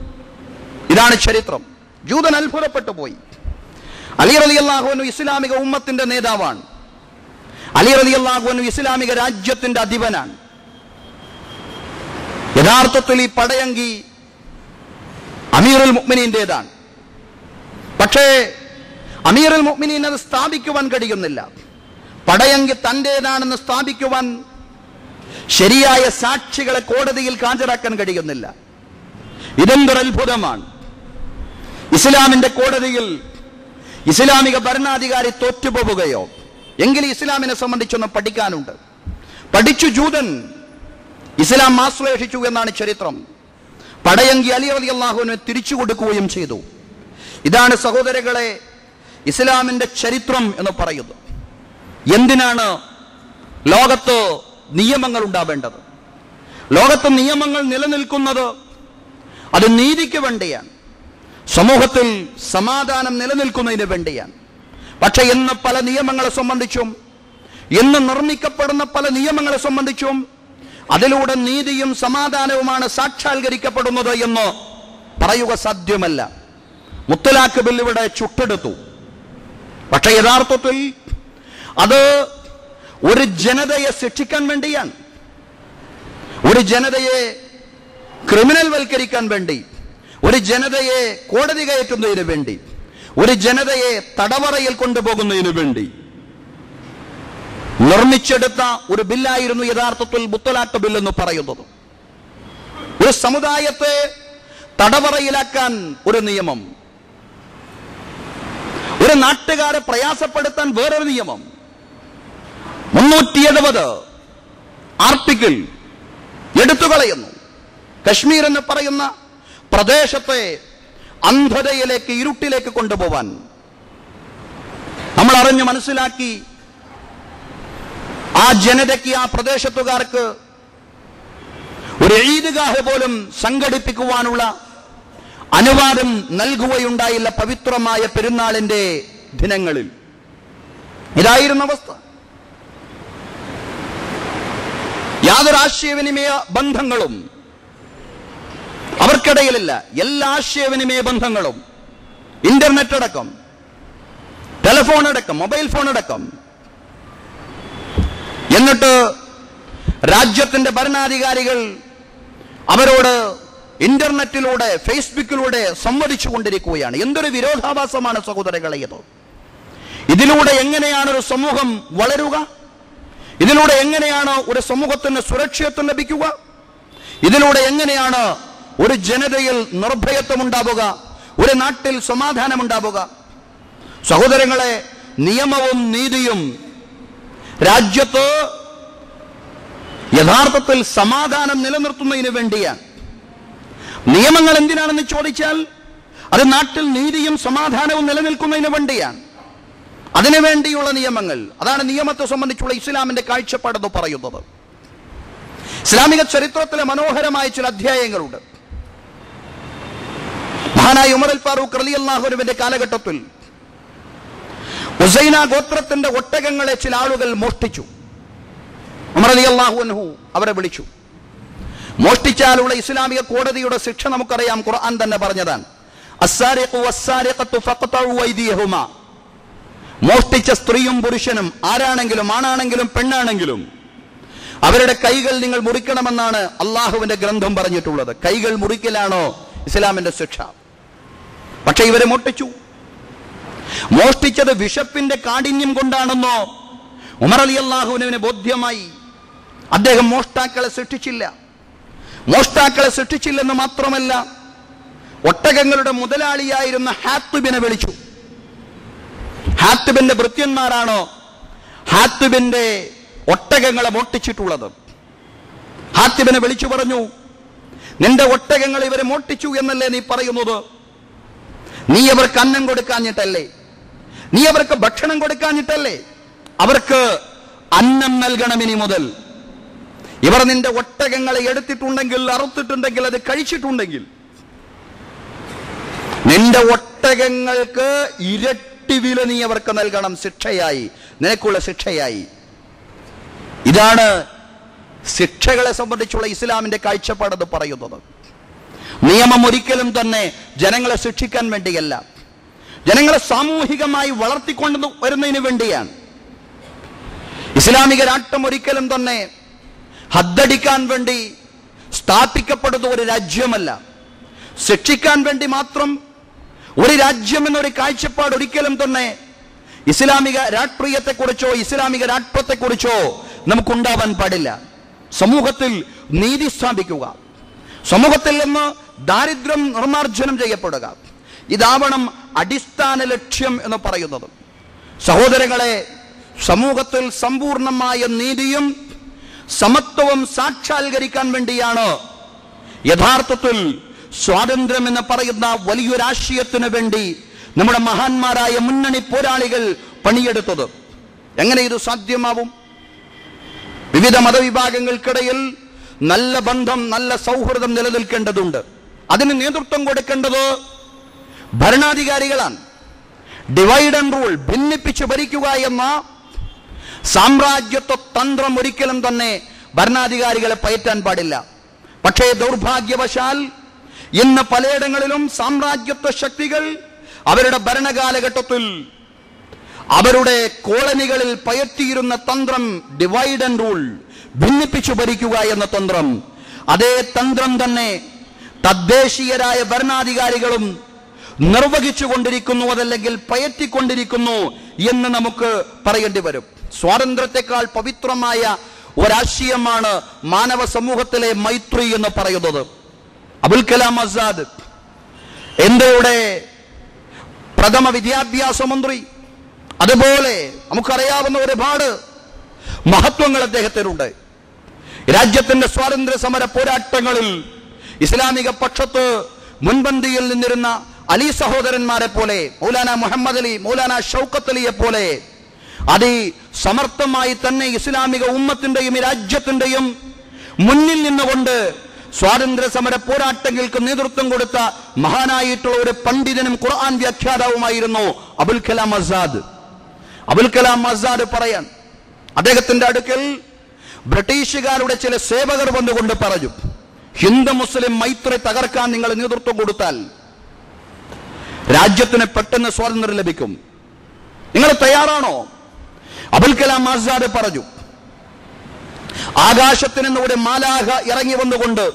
ഇതാണ് ചരിത്രം ജൂതൻ അത്ഭുതപ്പെട്ടു പോയി അലി റലി അള്ളാഹുവിനു ഇസ്ലാമിക ഉമ്മത്തിന്റെ നേതാവാണ് അലി റലി അള്ളാഹുവിനു ഇസ്ലാമിക രാജ്യത്തിന്റെ അധിപനാണ് യഥാർത്ഥത്തിൽ ഈ പടയങ്കി അമീറുൽ മുഅ്മിനീന്റേതാണ് പക്ഷേ അമീറുൽ മുഅ്മിനീൻ അത് സ്ഥാപിക്കുവാൻ കഴിയുന്നില്ല പടയങ്കി തന്റേതാണെന്ന് സ്ഥാപിക്കുവാൻ ശരിയായ സാക്ഷികളെ കോടതിയിൽ ഹാജരാക്കാൻ കഴിയുന്നില്ല ഇതെന്തൊരു അത്ഭുതമാണ് ഇസ്ലാമിന്റെ കോടതിയിൽ ഇസ്ലാമിക ഭരണാധികാരി തോറ്റുപോവുകയോ എങ്കിൽ ഇസ്ലാമിനെ സംബന്ധിച്ചൊന്നും പഠിക്കാനുണ്ട് പഠിച്ചു ജൂതൻ ഇസ്ലാം ആശ്ലേഷിച്ചു എന്നാണ് ചരിത്രം പടയങ്കി അലി അലി അള്ളാഹുവിനെ തിരിച്ചു കൊടുക്കുകയും ചെയ്തു ഇതാണ് സഹോദരങ്ങളെ ഇസ്ലാമിന്റെ ചരിത്രം എന്ന് പറയുന്നത് എന്തിനാണ് ലോകത്ത് നിയമങ്ങൾ ഉണ്ടാവേണ്ടത് ലോകത്ത് നിയമങ്ങൾ നിലനിൽക്കുന്നത് അത് നീതിക്ക് വേണ്ടിയാണ് സമൂഹത്തിൽ സമാധാനം നിലനിൽക്കുന്നതിന് വേണ്ടിയാണ് പക്ഷെ ഇന്ന് പല നിയമങ്ങളെ സംബന്ധിച്ചും ഇന്ന് നിർമ്മിക്കപ്പെടുന്ന പല നിയമങ്ങളെ സംബന്ധിച്ചും അതിലൂടെ നീതിയും സമാധാനവുമാണ് സാക്ഷാത്കരിക്കപ്പെടുന്നത് എന്ന് പറയുക സാധ്യമല്ല മുത്തലാഖ് ബിൽ ഇവിടെ ചുട്ടെടുത്തു പക്ഷെ യഥാർത്ഥത്തിൽ അത് ഒരു ജനതയെ ശിക്ഷിക്കാൻ വേണ്ടിയാണ് ഒരു ജനതയെ ക്രിമിനൽ വൽക്കരിക്കാൻ വേണ്ടി ഒരു ജനതയെ കോടതി കയറ്റുന്നതിന് വേണ്ടി ഒരു ജനതയെ തടവറയിൽ കൊണ്ടുപോകുന്നതിന് വേണ്ടി നിർമ്മിച്ചെടുത്ത ഒരു ബില്ലായിരുന്നു യഥാർത്ഥത്തിൽ മുത്തലാഖ് ബിൽ എന്ന് പറയുന്നത് ഒരു സമുദായത്തെ തടവറയിലാക്കാൻ ഒരു നിയമം ഒരു നാട്ടുകാരെ പ്രയാസപ്പെടുത്താൻ വേറൊരു നിയമം മുന്നൂറ്റി എഴുപത് ആർട്ടിക്കിൾ എടുത്തു കളയുന്നു കശ്മീർ എന്ന് പറയുന്ന പ്രദേശത്തെ അന്ധതയിലേക്ക് ഇരുട്ടിലേക്ക് കൊണ്ടുപോവാൻ നമ്മൾ അറിഞ്ഞു മനസ്സിലാക്കി ആ ജനതയ്ക്ക് ആ പ്രദേശത്തുകാർക്ക് ഒരു ഈദ്ഗാഹ് പോലും സംഘടിപ്പിക്കുവാനുള്ള അനുവാദം നൽകുകയുണ്ടായില്ല പവിത്രമായ പെരുന്നാളിന്റെ ദിനങ്ങളിൽ ഇതായിരുന്നു അവസ്ഥ യാതൊരു ആശയവിനിമയ ബന്ധങ്ങളും അവർക്കിടയിലില്ല എല്ലാ ആശയവിനിമയ ബന്ധങ്ങളും ഇന്റർനെറ്റ് അടക്കം ടെലിഫോൺ അടക്കം മൊബൈൽ ഫോൺ അടക്കം എന്നിട്ട് രാജ്യത്തിന്റെ ഭരണാധികാരികൾ അവരോട് ഇന്റർനെറ്റിലൂടെ ഫേസ്ബുക്കിലൂടെ സംവദിച്ചു കൊണ്ടിരിക്കുകയാണ് എന്തൊരു വിരോധാഭാസമാണ് സഹോദരങ്ങളെ ഇത് ഇതിലൂടെ എങ്ങനെയാണ് ഒരു സമൂഹം വളരുക ഇതിലൂടെ എങ്ങനെയാണ് ഒരു സമൂഹത്തിന് സുരക്ഷിതത്വം ലഭിക്കുക ഇതിലൂടെ എങ്ങനെയാണ് ഒരു ജനതയിൽ നിർഭയത്വം ഉണ്ടാവുക ഒരു നാട്ടിൽ സമാധാനം ഉണ്ടാവുക സഹോദരങ്ങളെ നിയമവും നീതിയും രാജ്യത്ത് യഥാർത്ഥത്തിൽ സമാധാനം നിലനിർത്തുന്നതിന് വേണ്ടിയാണ് നിയമങ്ങൾ എന്തിനാണെന്ന് ചോദിച്ചാൽ അത് നാട്ടിൽ നീതിയും സമാധാനവും നിലനിൽക്കുന്നതിന് വേണ്ടിയാണ് അതിനു വേണ്ടിയുള്ള നിയമങ്ങൾ അതാണ് നിയമത്തെ സംബന്ധിച്ചുള്ള ഇസ്ലാമിന്റെ കാഴ്ചപ്പാടെന്ന് പറയുന്നത് ഇസ്ലാമിക ചരിത്രത്തിലെ മനോഹരമായ ചില അധ്യായങ്ങളുണ്ട് മഹാനായ ഉമർ അൽ ഫാറൂഖ് റലി അള്ളാഹുരുവിന്റെ കാലഘട്ടത്തിൽ ഉസൈന ഗോത്രത്തിന്റെ ഒട്ടകങ്ങളെ ചില ആളുകൾ മോഷ്ടിച്ചു ഉമർ അലി അള്ളാഹു അൻഹു അവരെ വിളിച്ചു മോഷ്ടിച്ചാലുള്ള ഇസ്ലാമിക കോടതിയുടെ ശിക്ഷ നമുക്കറിയാം ഖുർആൻ തന്നെ പറഞ്ഞതാണ് അസ്സാരിഖു വസ്സാരിഖത്തു ഫഖ്തഉ അയ്ദിയഹുമാ മോഷ്ടിച്ച സ്ത്രീയും പുരുഷനും ആരാണെങ്കിലും ആണാണെങ്കിലും പെണ്ണാണെങ്കിലും അവരുടെ കൈകൾ നിങ്ങൾ മുറിക്കണമെന്നാണ് അള്ളാഹുവിന്റെ ഗ്രന്ഥം പറഞ്ഞിട്ടുള്ളത് കൈകൾ മുറിക്കലാണോ ഇസ്ലാമിന്റെ ശിക്ഷ പക്ഷെ ഇവരെ മോഷ്ടിച്ചു മോഷ്ടിച്ചത് വിശപ്പിന്റെ കാഠിന്യം കൊണ്ടാണെന്നോ ഉമർ അലി അള്ളാഹുവിനെ ബോധ്യമായി അദ്ദേഹം മോഷ്ടാക്കളെ സൃഷ്ടിച്ചില്ല മോഷ്ടാക്കളെ സൃഷ്ടിച്ചില്ലെന്ന് മാത്രമല്ല ഒട്ടകങ്ങളുടെ മുതലാളിയായിരുന്ന ഹാത്തുബിനെ വിളിച്ചു ഹാത്തുബിന്റെ ഭൃത്യന്മാരാണോ ഹാത്തുബിന്റെ ഒട്ടകങ്ങളെ മോഷ്ടിച്ചിട്ടുള്ളത് ഹാത്തിബിനെ വിളിച്ചു പറഞ്ഞു നിന്റെ ഒട്ടകങ്ങൾ ഇവരെ മോഷ്ടിച്ചു എന്നല്ലേ നീ പറയുന്നത് നീ അവർക്ക് അന്നം കൊടുക്കാഞ്ഞിട്ടല്ലേ നീ അവർക്ക് ഭക്ഷണം കൊടുക്കാഞ്ഞിട്ടല്ലേ അവർക്ക് അന്നം നൽകണം ഇനി മുതൽ ഇവർ നിന്റെ ഒട്ടകങ്ങളെ എടുത്തിട്ടുണ്ടെങ്കിൽ അറുത്തിട്ടുണ്ടെങ്കിൽ അത് കഴിച്ചിട്ടുണ്ടെങ്കിൽ നിന്റെ ഒട്ടകങ്ങൾക്ക് ഇരട്ടി വില നീ അവർക്ക് നൽകണം ശിക്ഷയായി നിനക്കുള്ള ശിക്ഷയായി ഇതാണ് ശിക്ഷകളെ സംബന്ധിച്ചുള്ള ഇസ്ലാമിന്റെ കാഴ്ചപ്പാടെന്ന് പറയുന്നത് നിയമം ഒരിക്കലും തന്നെ ജനങ്ങളെ ശിക്ഷിക്കാൻ വേണ്ടിയല്ല ജനങ്ങളെ സാമൂഹികമായി വളർത്തിക്കൊണ്ടു വരുന്നതിന് വേണ്ടിയാണ് ഇസ്ലാമിക രാഷ്ട്രം ഒരിക്കലും തന്നെ ഹദ്ദടിക്കാൻ വേണ്ടി സ്ഥാപിക്കപ്പെടുന്ന ഒരു രാജ്യമല്ല ശിക്ഷിക്കാൻ വേണ്ടി മാത്രം ഒരു രാജ്യം എന്നൊരു കാഴ്ചപ്പാട് ഒരിക്കലും തന്നെ ഇസ്ലാമിക രാഷ്ട്രീയത്തെക്കുറിച്ചോ ഇസ്ലാമിക രാഷ്ട്രത്തെക്കുറിച്ചോ നമുക്കുണ്ടാവാൻ പാടില്ല സമൂഹത്തിൽ നീതി സ്ഥാപിക്കുക സമൂഹത്തിൽ നിന്ന് ദാരിദ്ര്യം നിർമാർജനം ചെയ്യപ്പെടുക ഇതാവണം അടിസ്ഥാന ലക്ഷ്യം എന്ന് പറയുന്നത് സഹോദരങ്ങളെ സമൂഹത്തിൽ സമ്പൂർണമായ നീതിയും സമത്വവും സാക്ഷാത്കരിക്കാൻ വേണ്ടിയാണ് യഥാർത്ഥത്തിൽ സ്വാതന്ത്ര്യം എന്ന് പറയുന്ന വലിയൊരാശയത്തിനു വേണ്ടി നമ്മുടെ മഹാന്മാരായ മുന്നണി പോരാളികൾ പണിയെടുത്തത് എങ്ങനെ ഇത് സാധ്യമാവും വിവിധ മതവിഭാഗങ്ങൾക്കിടയിൽ നല്ല ബന്ധം നല്ല സൗഹൃദം നിലനിൽക്കേണ്ടതുണ്ട് അതിന് നേതൃത്വം കൊടുക്കേണ്ടത് ഭരണാധികാരികളാണ് ഡിവൈഡ് ആൻഡ് റൂൾ ഭിന്നിപ്പിച്ച് ഭരിക്കുക എന്ന സാമ്രാജ്യത്വ തന്ത്രം ഒരിക്കലും തന്നെ ഭരണാധികാരികളെ പയറ്റാൻ പാടില്ല പക്ഷേ ദൗർഭാഗ്യവശാൽ ഇന്ന് പലയിടങ്ങളിലും സാമ്രാജ്യത്വ ശക്തികൾ അവരുടെ ഭരണകാലഘട്ടത്തിൽ അവരുടെ കോളനികളിൽ പയറ്റിയിരുന്ന തന്ത്രം ഡിവൈഡ് ആൻഡ് റൂൾ ഭിന്നിപ്പിച്ചു ഭരിക്കുക എന്ന തന്ത്രം അതേ തന്ത്രം തന്നെ തദ്ദേശീയരായ ഭരണാധികാരികളും നിർവഹിച്ചു കൊണ്ടിരിക്കുന്നു അതല്ലെങ്കിൽ പയറ്റിക്കൊണ്ടിരിക്കുന്നു എന്ന് നമുക്ക് പറയേണ്ടി വരും സ്വാതന്ത്ര്യത്തെക്കാൾ പവിത്രമായ ഒരാശയമാണ് മാനവ സമൂഹത്തിലെ മൈത്രി എന്ന് പറയുന്നത് അബുൽ കലാം ആസാദ് ഇന്ത്യയുടെ പ്രഥമ വിദ്യാഭ്യാസ മന്ത്രി അതുപോലെ നമുക്കറിയാവുന്ന ഒരുപാട് മഹത്വങ്ങൾ അദ്ദേഹത്തിനുണ്ട് രാജ്യത്തിന്റെ സ്വാതന്ത്ര്യ സമര പോരാട്ടങ്ങളിൽ ഇസ്ലാമിക പക്ഷത്ത് മുൻപന്തിയിൽ നിന്നിരുന്ന അലി സഹോദരന്മാരെ പോലെ മൗലാന മുഹമ്മദ് അലി മൗലാന ഷൗക്കത്ത് അലിയെ പോലെ അതി സമർത്ഥമായി തന്നെ ഇസ്ലാമിക ഉമ്മത്തിന്റെയും ഈ രാജ്യത്തിന്റെയും മുന്നിൽ നിന്നുകൊണ്ട് സ്വാതന്ത്ര്യ സമര പോരാട്ടങ്ങൾക്ക് നേതൃത്വം കൊടുത്ത മഹാനായിട്ടുള്ള ഒരു പണ്ഡിതനും ഖുർആൻ വ്യാഖ്യാതാവുമായിരുന്നു അബുൽ കലാം ആസാദ് അബുൽ കലാം ആസാദ് പറയാൻ അദ്ദേഹത്തിന്റെ അടുക്കൽ ബ്രിട്ടീഷുകാരുടെ ചില സേവകർ വന്നുകൊണ്ട് പറഞ്ഞു ഹിന്ദു മുസ്ലിം മൈത്രി തകർക്കാൻ നിങ്ങൾ നേതൃത്വം കൊടുത്താൽ രാജ്യത്തിന് പെട്ടെന്ന് സ്വാതന്ത്ര്യം ലഭിക്കും നിങ്ങൾ തയ്യാറാണോ അബുൽ കലാം ആസാദ് പറഞ്ഞു ആകാശത്തിൽ നിന്ന് ഒരു മാലാഹ ഇറങ്ങി വന്നുകൊണ്ട്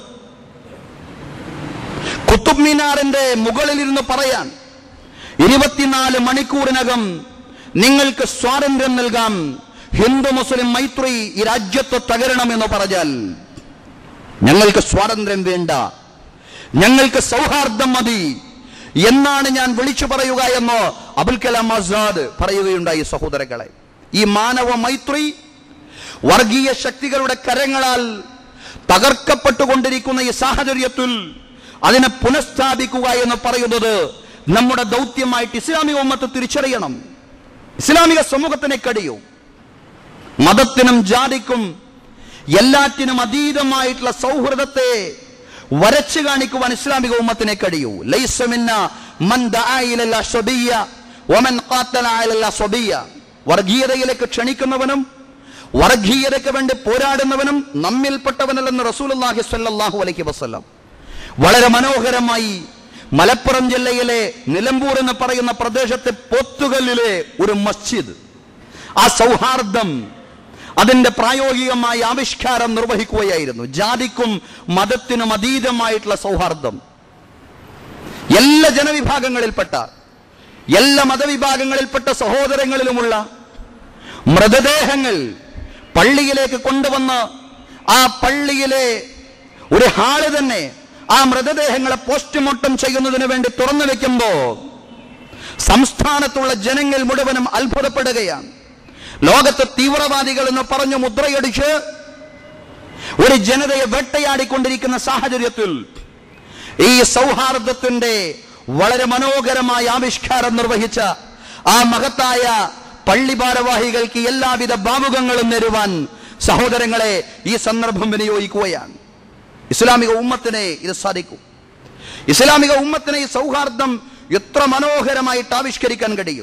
കുത്തുബ് മീനാറിന്റെ മുകളിൽ ഇരുന്ന് പറയാൻ ഇരുപത്തിനാല് മണിക്കൂറിനകം നിങ്ങൾക്ക് സ്വാതന്ത്ര്യം നൽകാം ഹിന്ദു മുസ്ലിം മൈത്രി ഈ രാജ്യത്ത് തകരണമെന്ന് പറഞ്ഞാൽ ഞങ്ങൾക്ക് സ്വാതന്ത്ര്യം വേണ്ട ഞങ്ങൾക്ക് സൗഹാർദ്ദം മതി എന്നാണ് ഞാൻ വിളിച്ചു പറയുക എന്ന് അബുൽ കലാം ആസാദ് പറയുകയുണ്ടായി സഹോദരങ്ങളെ ഈ മാനവ മൈത്രി വർഗീയ ശക്തികളുടെ കരങ്ങളാൽ തകർക്കപ്പെട്ടുകൊണ്ടിരിക്കുന്ന ഈ സാഹചര്യത്തിൽ അതിനെ പുനഃസ്ഥാപിക്കുക എന്ന് പറയുന്നത് നമ്മുടെ ദൗത്യമായിട്ട് ഇസ്ലാമിക ഉമ്മത്ത് തിരിച്ചറിയണം ഇസ്ലാമിക സമൂഹത്തിനെ കഴിയൂ മതത്തിനും ജാതിക്കും എല്ലാറ്റിനും അതീതമായിട്ടുള്ള സൗഹൃദത്തെ വരച്ചു കാണിക്കുവാൻ ഇസ്ലാമിക ഉമ്മത്തിനെ കഴിയൂ ലൈസ മിന്ന മൻ ദആ ഇലൽ അസ്വബിയ്യ വമൻ ഖാത്തല അലൽ അസ്വബിയ്യ വർഗീയതയിലേക്ക് ക്ഷണിക്കുന്നവനും വർഗീയതയ്ക്ക് വേണ്ടി പോരാടുന്നവനും നമ്മിൽപ്പെട്ടവനല്ലെന്ന് റസൂലുള്ളാഹി സ്വല്ലല്ലാഹു അലൈഹി വസല്ലം വളരെ മനോഹരമായി മലപ്പുറം ജില്ലയിലെ നിലമ്പൂർ എന്ന് പറയുന്ന പ്രദേശത്തെ പോത്തുകല്ലിലെ ഒരു മസ്ജിദ് ആ സൗഹാർദ്ദം അതിന്റെ പ്രായോഗികമായ ആവിഷ്കാരം നിർവഹിക്കുകയായിരുന്നു ജാതിക്കും മതത്തിനും അതീതമായിട്ടുള്ള സൗഹാർദ്ദം എല്ലാ ജനവിഭാഗങ്ങളിൽപ്പെട്ട എല്ലാ മതവിഭാഗങ്ങളിൽപ്പെട്ട സഹോദരങ്ങളിലുമുള്ള മൃതദേഹങ്ങൾ പള്ളിയിലേക്ക് കൊണ്ടുവന്ന് ആ പള്ളിയിലെ ഒരു ഹാള് തന്നെ ആ മൃതദേഹങ്ങളെ പോസ്റ്റ്മോർട്ടം ചെയ്യുന്നതിന് വേണ്ടി തുറന്നു വെക്കുമ്പോ സംസ്ഥാനത്തുള്ള ജനങ്ങൾ മുഴുവനും അത്ഭുതപ്പെടുകയാണ് ലോകത്തെ തീവ്രവാദികൾ എന്ന് പറഞ്ഞു മുദ്രയടിച്ച് ഒരു ജനതയെ വേട്ടയാടിക്കൊണ്ടിരിക്കുന്ന സാഹചര്യത്തിൽ ഈ സൗഹാർദ്ദത്തിന്റെ വളരെ മനോഹരമായ ആവിഷ്കാരം നിർവഹിച്ച ആ മഹത്തായ പള്ളി ഭാരവാഹികൾക്ക് എല്ലാവിധ ഭാവുകങ്ങളും നേരുവാൻ സഹോദരങ്ങളെ ഈ സന്ദർഭം വിനിയോഗിക്കുകയാണ് ഇസ്ലാമിക ഉമ്മത്തിനെ ഇത് സാധിക്കും ഇസ്ലാമിക ഉമ്മത്തിനെ ഈ സൗഹാർദ്ദം എത്ര മനോഹരമായിട്ട് ആവിഷ്കരിക്കാൻ കഴിയും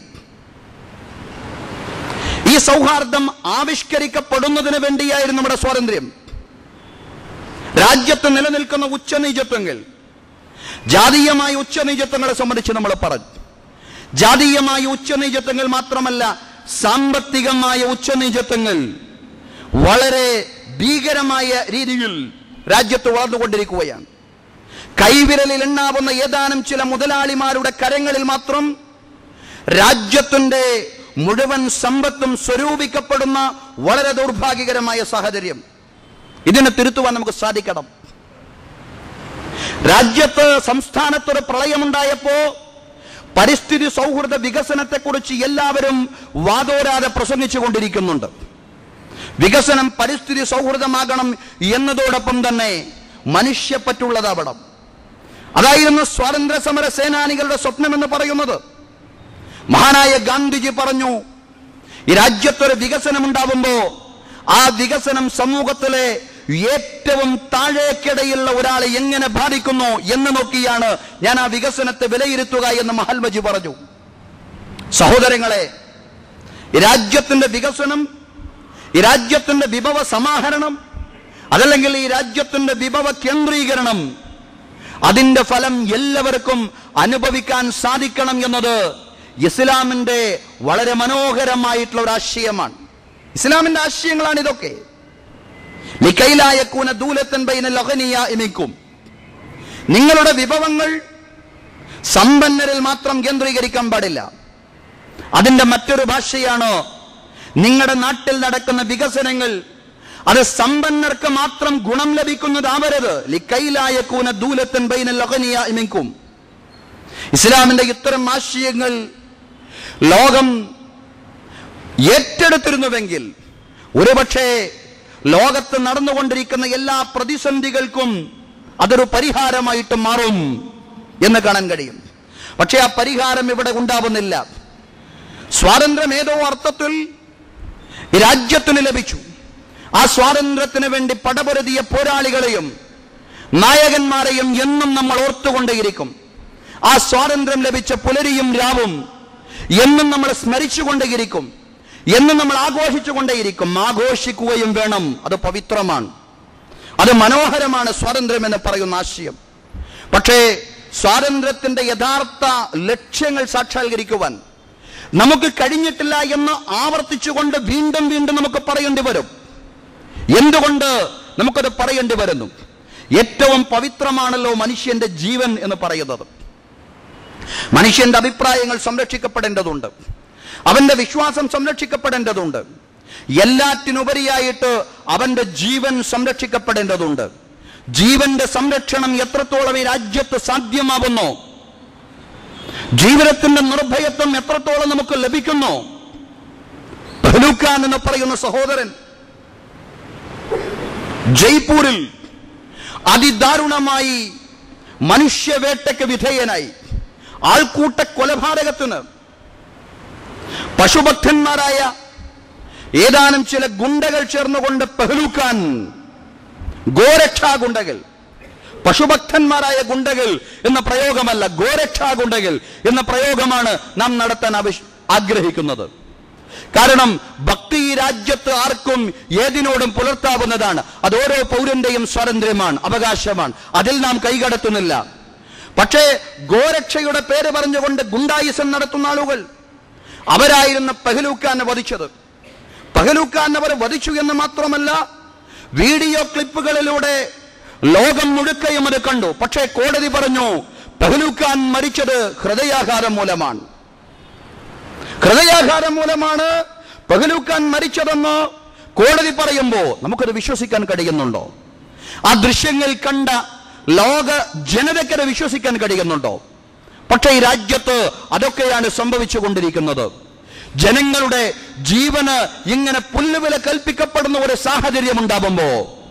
ഈ സൗഹാർദ്ദം ആവിഷ്കരിക്കപ്പെടുന്നതിന് വേണ്ടിയായിരുന്നു നമ്മുടെ സ്വാതന്ത്ര്യം രാജ്യത്ത് നിലനിൽക്കുന്ന ഉച്ചനീചത്വങ്ങൾ ജാതീയമായ ഉച്ചനീചത്വങ്ങളെ സംബന്ധിച്ച് നമ്മൾ പറഞ്ഞു ജാതീയമായ ഉച്ചനീചത്വങ്ങൾ മാത്രമല്ല സാമ്പത്തികമായ ഉച്ചനീചത്വങ്ങൾ വളരെ ഭീകരമായ രീതിയിൽ രാജ്യത്ത് വളർന്നുകൊണ്ടിരിക്കുകയാണ് കൈവിരലിൽ എണ്ണാവുന്ന ഏതാനും ചില മുതലാളിമാരുടെ കരങ്ങളിൽ മാത്രം രാജ്യത്തിന്റെ മുഴുവൻ സമ്പത്തും സ്വരൂപിക്കപ്പെടുന്ന വളരെ ദൗർഭാഗ്യകരമായ സാഹചര്യം ഇതിനെ തിരുത്തുവാൻ നമുക്ക് സാധിക്കണം രാജ്യത്ത് സംസ്ഥാനത്തൊരു പ്രളയമുണ്ടായപ്പോ പരിസ്ഥിതി സൗഹൃദ വികസനത്തെക്കുറിച്ച് എല്ലാവരും വാതോരാതെ പ്രസംഗിച്ചു കൊണ്ടിരിക്കുന്നുണ്ട് വികസനം പരിസ്ഥിതി സൗഹൃദമാകണം എന്നതോടൊപ്പം തന്നെ മനുഷ്യപ്പറ്റുള്ളതാവണം അതായിരുന്നു സ്വാതന്ത്ര്യ സമര സേനാനികളുടെ സ്വപ്നം എന്ന് പറയുന്നത് മഹാനായ ഗാന്ധിജി പറഞ്ഞു ഈ രാജ്യത്തൊരു വികസനം ഉണ്ടാവുമ്പോ ആ വികസനം സമൂഹത്തിലെ ഏറ്റവും താഴേക്കിടയിലുള്ള ഒരാളെ എങ്ങനെ ബാധിക്കുന്നു എന്ന് നോക്കിയാണ് ഞാൻ ആ വികസനത്തെ വിലയിരുത്തുക എന്ന് മഹാത്മജി പറഞ്ഞു സഹോദരങ്ങളെ ഈ രാജ്യത്തിന്റെ വികസനം ഈ രാജ്യത്തിന്റെ വിഭവ സമാഹരണം അതല്ലെങ്കിൽ ഈ രാജ്യത്തിന്റെ വിഭവ കേന്ദ്രീകരണം അതിന്റെ ഫലം എല്ലാവർക്കും അനുഭവിക്കാൻ സാധിക്കണം എന്നത് ഇസ്ലാമിന്റെ വളരെ മനോഹരമായിട്ടുള്ള ഒരു ആശയമാണ് ഇസ്ലാമിന്റെ ആശയങ്ങളാണ് ഇതൊക്കെ ലിക്കൈലായക്കൂന ദൂലത്തൻ ബൈനൽ അഗ്നിയാ ഇമിക്കും നിങ്ങളുടെ വിഭവങ്ങൾ സമ്പന്നരിൽ മാത്രം കേന്ദ്രീകരിക്കാൻ പാടില്ല അതിന്റെ മറ്റൊരു ഭാഷയാണ് നിങ്ങളുടെ നാട്ടിൽ നടക്കുന്ന വികസനങ്ങൾ അത് സമ്പന്നർക്ക് മാത്രം ഗുണം ലഭിക്കുന്നതാവരുത് ലിക്കൈലായക്കൂന ദൂലത്തൻ ബൈനൽ അഗ്നിയാ ഇമിക്കും ഇസ്ലാമിന്റെ ഇത്തരം ആശയങ്ങൾ ലോകം ഏറ്റെടുത്തിരുന്നുവെങ്കിൽ ഒരുപക്ഷെ ലോകത്ത് നടന്നുകൊണ്ടിരിക്കുന്ന എല്ലാ പ്രതിസന്ധികൾക്കും അതൊരു പരിഹാരമായിട്ട് മാറും എന്ന് കാണാൻ കഴിയും പക്ഷെ ആ പരിഹാരം ഇവിടെ ഉണ്ടാവുന്നില്ല സ്വാതന്ത്ര്യം ഏതോ അർത്ഥത്തിൽ ഈ രാജ്യത്തിന് ലഭിച്ചു ആ സ്വാതന്ത്ര്യത്തിന് വേണ്ടി പടപൊരുതിയ പോരാളികളെയും നായകന്മാരെയും എന്നും നമ്മൾ ഓർത്തുകൊണ്ടേയിരിക്കും ആ സ്വാതന്ത്ര്യം ലഭിച്ച പുലരിയും രാവും എന്നും നമ്മൾ സ്മരിച്ചുകൊണ്ടേയിരിക്കും എന്നും നമ്മൾ ആഘോഷിച്ചുകൊണ്ടേയിരിക്കും ആഘോഷിക്കുകയും വേണം അത് പവിത്രമാണ് അത് മനോഹരമാണ് സ്വാതന്ത്ര്യം എന്ന് പറയുന്ന ആശയം പക്ഷേ സ്വാതന്ത്ര്യത്തിന്റെ യഥാർത്ഥ ലക്ഷ്യങ്ങൾ സാക്ഷാത്കരിക്കുവാൻ നമുക്ക് കഴിഞ്ഞിട്ടില്ല എന്ന് ആവർത്തിച്ചുകൊണ്ട് വീണ്ടും വീണ്ടും നമുക്ക് പറയേണ്ടി വരും എന്തുകൊണ്ട് നമുക്കത് പറയേണ്ടി വരുന്നു ഏറ്റവും പവിത്രമാണല്ലോ മനുഷ്യന്റെ ജീവൻ എന്ന് പറയുന്നത് മനുഷ്യന്റെ അഭിപ്രായങ്ങൾ സംരക്ഷിക്കപ്പെടേണ്ടതുണ്ട് അവന്റെ വിശ്വാസം സംരക്ഷിക്കപ്പെടേണ്ടതുണ്ട് എല്ലാറ്റിനുപരിയായിട്ട് അവന്റെ ജീവൻ സംരക്ഷിക്കപ്പെടേണ്ടതുണ്ട് ജീവന്റെ സംരക്ഷണം എത്രത്തോളം ഈ രാജ്യത്ത് സാധ്യമാകുന്നു ജീവിതത്തിന്റെ നിർഭയത്വം എത്രത്തോളം നമുക്ക് ലഭിക്കുന്നു പെഹ്ലൂഖാൻ എന്ന് പറയുന്ന സഹോദരൻ ജയ്പൂരിൽ അതിദാരുണമായി മനുഷ്യവേട്ടയ്ക്ക് വിധേയനായി ആൾക്കൂട്ട കൊലപാതകത്തിന് പശുഭക്തന്മാരായ ഏതാനും ചില ഗുണ്ടകൾ ചേർന്നുകൊണ്ട് പെഹ്ലൂക്കാൻ ഗോരക്ഷാ ഗുണ്ടകൾ പശുഭക്തന്മാരായ ഗുണ്ടകൾ എന്ന പ്രയോഗമല്ല ഗോരക്ഷാ ഗുണ്ടകൾ എന്ന പ്രയോഗമാണ് നാം നടത്താൻ ആവശ്യ ആഗ്രഹിക്കുന്നത് കാരണം ഭക്തി ഈ രാജ്യത്ത് ആർക്കും ഏതിനോടും പുലർത്താവുന്നതാണ് അത് ഓരോ പൗരന്റെയും സ്വാതന്ത്ര്യമാണ് അവകാശമാണ് അതിൽ നാം കൈകടത്തുന്നില്ല പക്ഷേ ഗോരക്ഷയുടെ പേര് പറഞ്ഞുകൊണ്ട് ഗുണ്ടായിസം നടത്തുന്ന ആളുകൾ അവരായിരുന്ന പഹലൂക്കാനെ വധിച്ചത് പഹലൂക്കാൻ അവർ വധിച്ചു എന്ന് മാത്രമല്ല വീഡിയോ ക്ലിപ്പുകളിലൂടെ ലോകം മുഴുക്കയും അത് കണ്ടു പക്ഷേ കോടതി പറഞ്ഞു പഹലൂക്കാൻ മരിച്ചത് ഹൃദയാഘാതം മൂലമാണ് ഹൃദയാഘാതം മൂലമാണ് പഹലൂക്കാൻ മരിച്ചതെന്ന് കോടതി പറയുമ്പോ നമുക്കത് വിശ്വസിക്കാൻ കഴിയുന്നുണ്ടോ ആ ദൃശ്യങ്ങൾ കണ്ട ലോക ജനതയ്ക്കത് വിശ്വസിക്കാൻ കഴിയുന്നുണ്ടോ പക്ഷേ ഈ രാജ്യത്ത് അതൊക്കെയാണ് സംഭവിച്ചു കൊണ്ടിരിക്കുന്നത് ജനങ്ങളുടെ ജീവന് ഇങ്ങനെ പുല്ലുവില കൽപ്പിക്കപ്പെടുന്ന ഒരു സാഹചര്യം ഉണ്ടാവുമ്പോ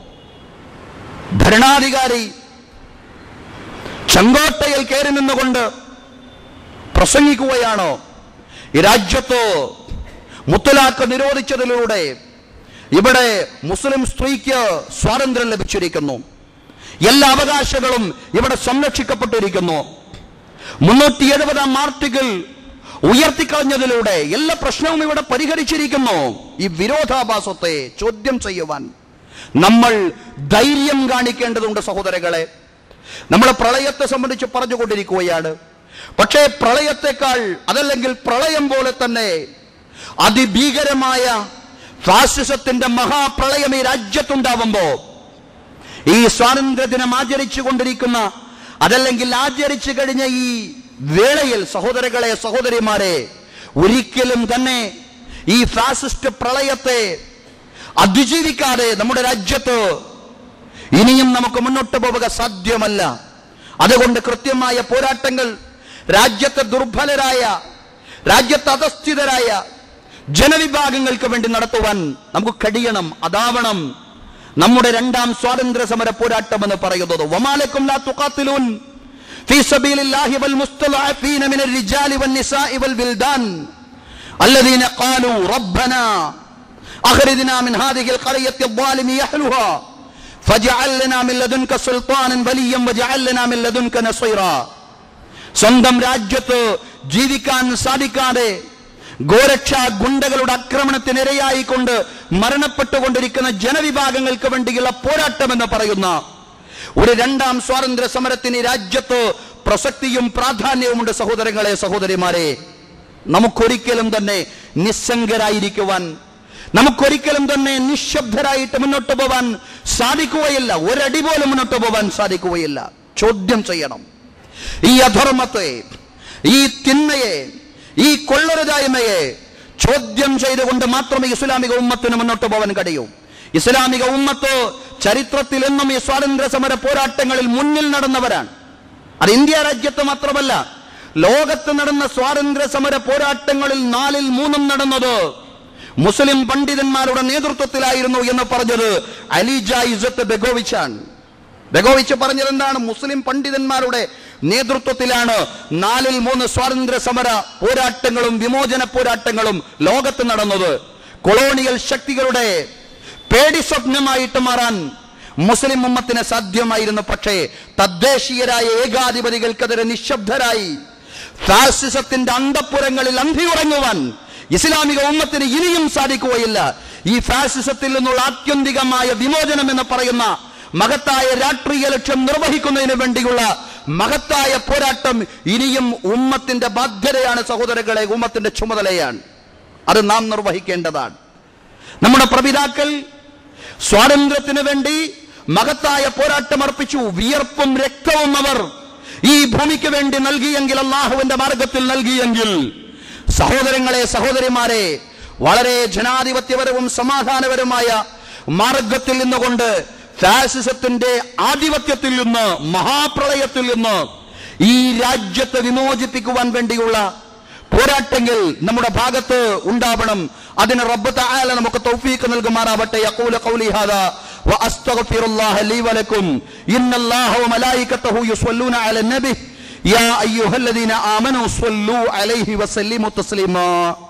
ഭരണാധികാരി ചെങ്കോട്ടയിൽ കയറി നിന്നുകൊണ്ട് പ്രസംഗിക്കുകയാണോ ഈ രാജ്യത്ത് മുത്തലാഖ് നിരോധിച്ചതിലൂടെ ഇവിടെ മുസ്ലിം സ്ത്രീക്ക് സ്വാതന്ത്ര്യം ലഭിച്ചിരിക്കുന്നു എല്ലാ അവകാശങ്ങളും ഇവിടെ സംരക്ഷിക്കപ്പെട്ടിരിക്കുന്നു മുന്നൂറ്റി എഴുപതാം ആർട്ടിക്കിൾ ഉയർത്തിക്കളഞ്ഞതിലൂടെ എല്ലാ പ്രശ്നവും ഇവിടെ പരിഹരിച്ചിരിക്കുന്നു ഈ വിരോധാഭാസത്തെ ചോദ്യം ചെയ്യുവാൻ നമ്മൾ ധൈര്യം കാണിക്കേണ്ടതുണ്ട് സഹോദരങ്ങളെ നമ്മൾ പ്രളയത്തെ സംബന്ധിച്ച് പറഞ്ഞുകൊണ്ടിരിക്കുകയാണ് പക്ഷേ പ്രളയത്തെക്കാൾ അതല്ലെങ്കിൽ പ്രളയം പോലെ തന്നെ അതിഭീകരമായ ഫാസിസത്തിന്റെ മഹാപ്രളയം ഈ രാജ്യത്തുണ്ടാവുമ്പോ ഈ സ്വാതന്ത്ര്യ ദിനം ആചരിച്ചു കൊണ്ടിരിക്കുന്ന അതല്ലെങ്കിൽ ആചരിച്ചു കഴിഞ്ഞ ഈ വേളയിൽ സഹോദരങ്ങളെ സഹോദരിമാരെ ഒരിക്കലും തന്നെ ഈ ഫാസിസ്റ്റ് പ്രളയത്തെ അതിജീവിക്കാതെ നമ്മുടെ രാജ്യത്ത് ഇനിയും നമുക്ക് മുന്നോട്ട് പോവുക സാധ്യമല്ല അതുകൊണ്ട് കൃത്യമായ പോരാട്ടങ്ങൾ രാജ്യത്തെ ദുർബലരായ രാജ്യത്ത് അധസ്ഥിതരായ ജനവിഭാഗങ്ങൾക്ക് വേണ്ടി നടത്തുവാൻ നമുക്ക് കഴിയണം അതാവണം നമ്മുടെ രണ്ടാം സ്വാതന്ത്ര്യ സമര പോരാട്ടം എന്ന് പറയുന്നത് വമാലക്കും ലാ തുഖാത്തിലൂൻ ഫീ സബീലില്ലാഹി വൽ മുസ്തലഅഫീന മിനൽ റിജാലി വൻ നിസാഇ വൽ വിൽദാൻ الذين قالوا ربنا أخرجنا من هذه القرية الظالم يحلها فاجعل لنا من لدنك سلطانا وليا واجعل لنا من لدنك نصيرا സ്വന്തം രാജ്യത്ത് ജീവിക്കാൻ സാധിക്കാതെ ഗോരക്ഷ ഗുണ്ടകളുടെ ആക്രമണത്തിനിരയായിക്കൊണ്ട് മരണപ്പെട്ടുകൊണ്ടിരിക്കുന്ന ജനവിഭാഗങ്ങൾക്ക് വേണ്ടിയുള്ള പോരാട്ടം എന്ന് പറയുന്ന ഒരു രണ്ടാം സ്വാതന്ത്ര്യ സമരത്തിന് ഈ രാജ്യത്ത് പ്രസക്തിയും പ്രാധാന്യവുമുണ്ട് സഹോദരങ്ങളെ സഹോദരിമാരെ നമുക്കൊരിക്കലും തന്നെ നിസ്സംഗരായിരിക്കുവാൻ നമുക്കൊരിക്കലും തന്നെ നിശബ്ദരായിട്ട് മുന്നോട്ട് പോവാൻ സാധിക്കുകയില്ല ഒരടി പോലും മുന്നോട്ട് പോവാൻ സാധിക്കുകയില്ല ചോദ്യം ചെയ്യണം ഈ അധർമ്മത്തെ ഈ തിന്മയെ ഈ കൊള്ളരുതായ്മയെ ചോദ്യം ചെയ്തുകൊണ്ട് മാത്രമേ ഇസ്ലാമിക ഉമ്മത്തിന് മുന്നോട്ട് പോകാൻ കഴിയൂ ഇസ്ലാമിക ഉമ്മത്ത് ചരിത്രത്തിൽ എന്നും ഈ സ്വാതന്ത്ര്യ സമര പോരാട്ടങ്ങളിൽ മുന്നിൽ നടന്നവരാണ് അത് ഇന്ത്യ രാജ്യത്ത് മാത്രമല്ല ലോകത്ത് നടന്ന സ്വാതന്ത്ര്യ സമര പോരാട്ടങ്ങളിൽ നാലിൽ മൂന്നും നടന്നത് മുസ്ലിം പണ്ഡിതന്മാരുടെ നേതൃത്വത്തിലായിരുന്നു എന്ന് പറഞ്ഞത് അലിജ ഇസത്ത് ബെഗോവിച്ചാണ് ബെഗോവിച്ച് പറഞ്ഞത് എന്താണ് മുസ്ലിം പണ്ഡിതന്മാരുടെ നേതൃത്വത്തിലാണ് നാലിൽ മൂന്ന് സ്വാതന്ത്ര്യ സമര പോരാട്ടങ്ങളും വിമോചന പോരാട്ടങ്ങളും ലോകത്ത് നടന്നത് കൊളോണിയൽ ശക്തികളുടെ പേടി സ്വപ്നമായിട്ട് മാറാൻ മുസ്ലിം ഉമ്മത്തിന് സാധ്യമായിരുന്നു പക്ഷേ തദ്ദേശീയരായ ഏകാധിപതികൾക്കെതിരെ നിശബ്ദരായി ഫാസിസത്തിന്റെ അന്തപ്പുരങ്ങളിൽ അന്തിയുറങ്ങുവാൻ ഇസ്ലാമിക ഉമ്മത്തിന് ഇനിയും സാധിക്കുകയില്ല ഈ ഫാസിസത്തിൽ നിന്നുള്ള ആത്യന്തികമായ വിമോചനം എന്ന് പറയുന്ന മഹത്തായ രാഷ്ട്രീയ ലക്ഷ്യം നിർവഹിക്കുന്നതിന് വേണ്ടിയുള്ള മഹത്തായ പോരാട്ടം ഇനിയും ഉമ്മത്തിന്റെ ബാധ്യതയാണ് സഹോദരങ്ങളെ ഉമ്മത്തിന്റെ ചുമതലയാണ് അത് നാം നിർവഹിക്കേണ്ടതാണ് നമ്മുടെ പ്രപിതാക്കൾ സ്വാതന്ത്ര്യത്തിന് വേണ്ടി മഹത്തായ പോരാട്ടം അർപ്പിച്ചു വിയർപ്പും രക്തവും അവർ ഈ ഭൂമിക്ക് വേണ്ടി നൽകിയെങ്കിൽ അള്ളാഹുവിന്റെ മാർഗത്തിൽ നൽകിയെങ്കിൽ സഹോദരങ്ങളെ സഹോദരിമാരെ വളരെ ജനാധിപത്യപരവും സമാധാനപരമായ മാർഗത്തിൽ നിന്നുകൊണ്ട് ഫാസിസത്തിന്റെ ആധിപത്യത്തിൽ നിന്ന് മഹാപ്രളയത്തിൽ നിന്ന് ഈ രാജ്യത്തെ വിമോചിപ്പിക്കുവാൻ വേണ്ടിയുള്ള പോരാട്ടങ്ങൾ നമ്മുടെ ഭാഗത്ത് ഉണ്ടാവണം അതിന് റബ്ബ് തആല നമുക്ക് തൗഫീഖ് നൽകുമാറാവട്ടെ യഖൂല ഖൗലി ഹാദാ വഅസ്തഗ്ഫിറുല്ലാഹ ലീ വലക്കും ഇന്നല്ലാഹ വമലായികതഹു യുസല്ലൂന അലൻ നബി യാ അയ്യുഹല്ലദീന ആമനൂ സ്വല്ലൂ അലൈഹി വസല്ലിമു തസ്ലീമാ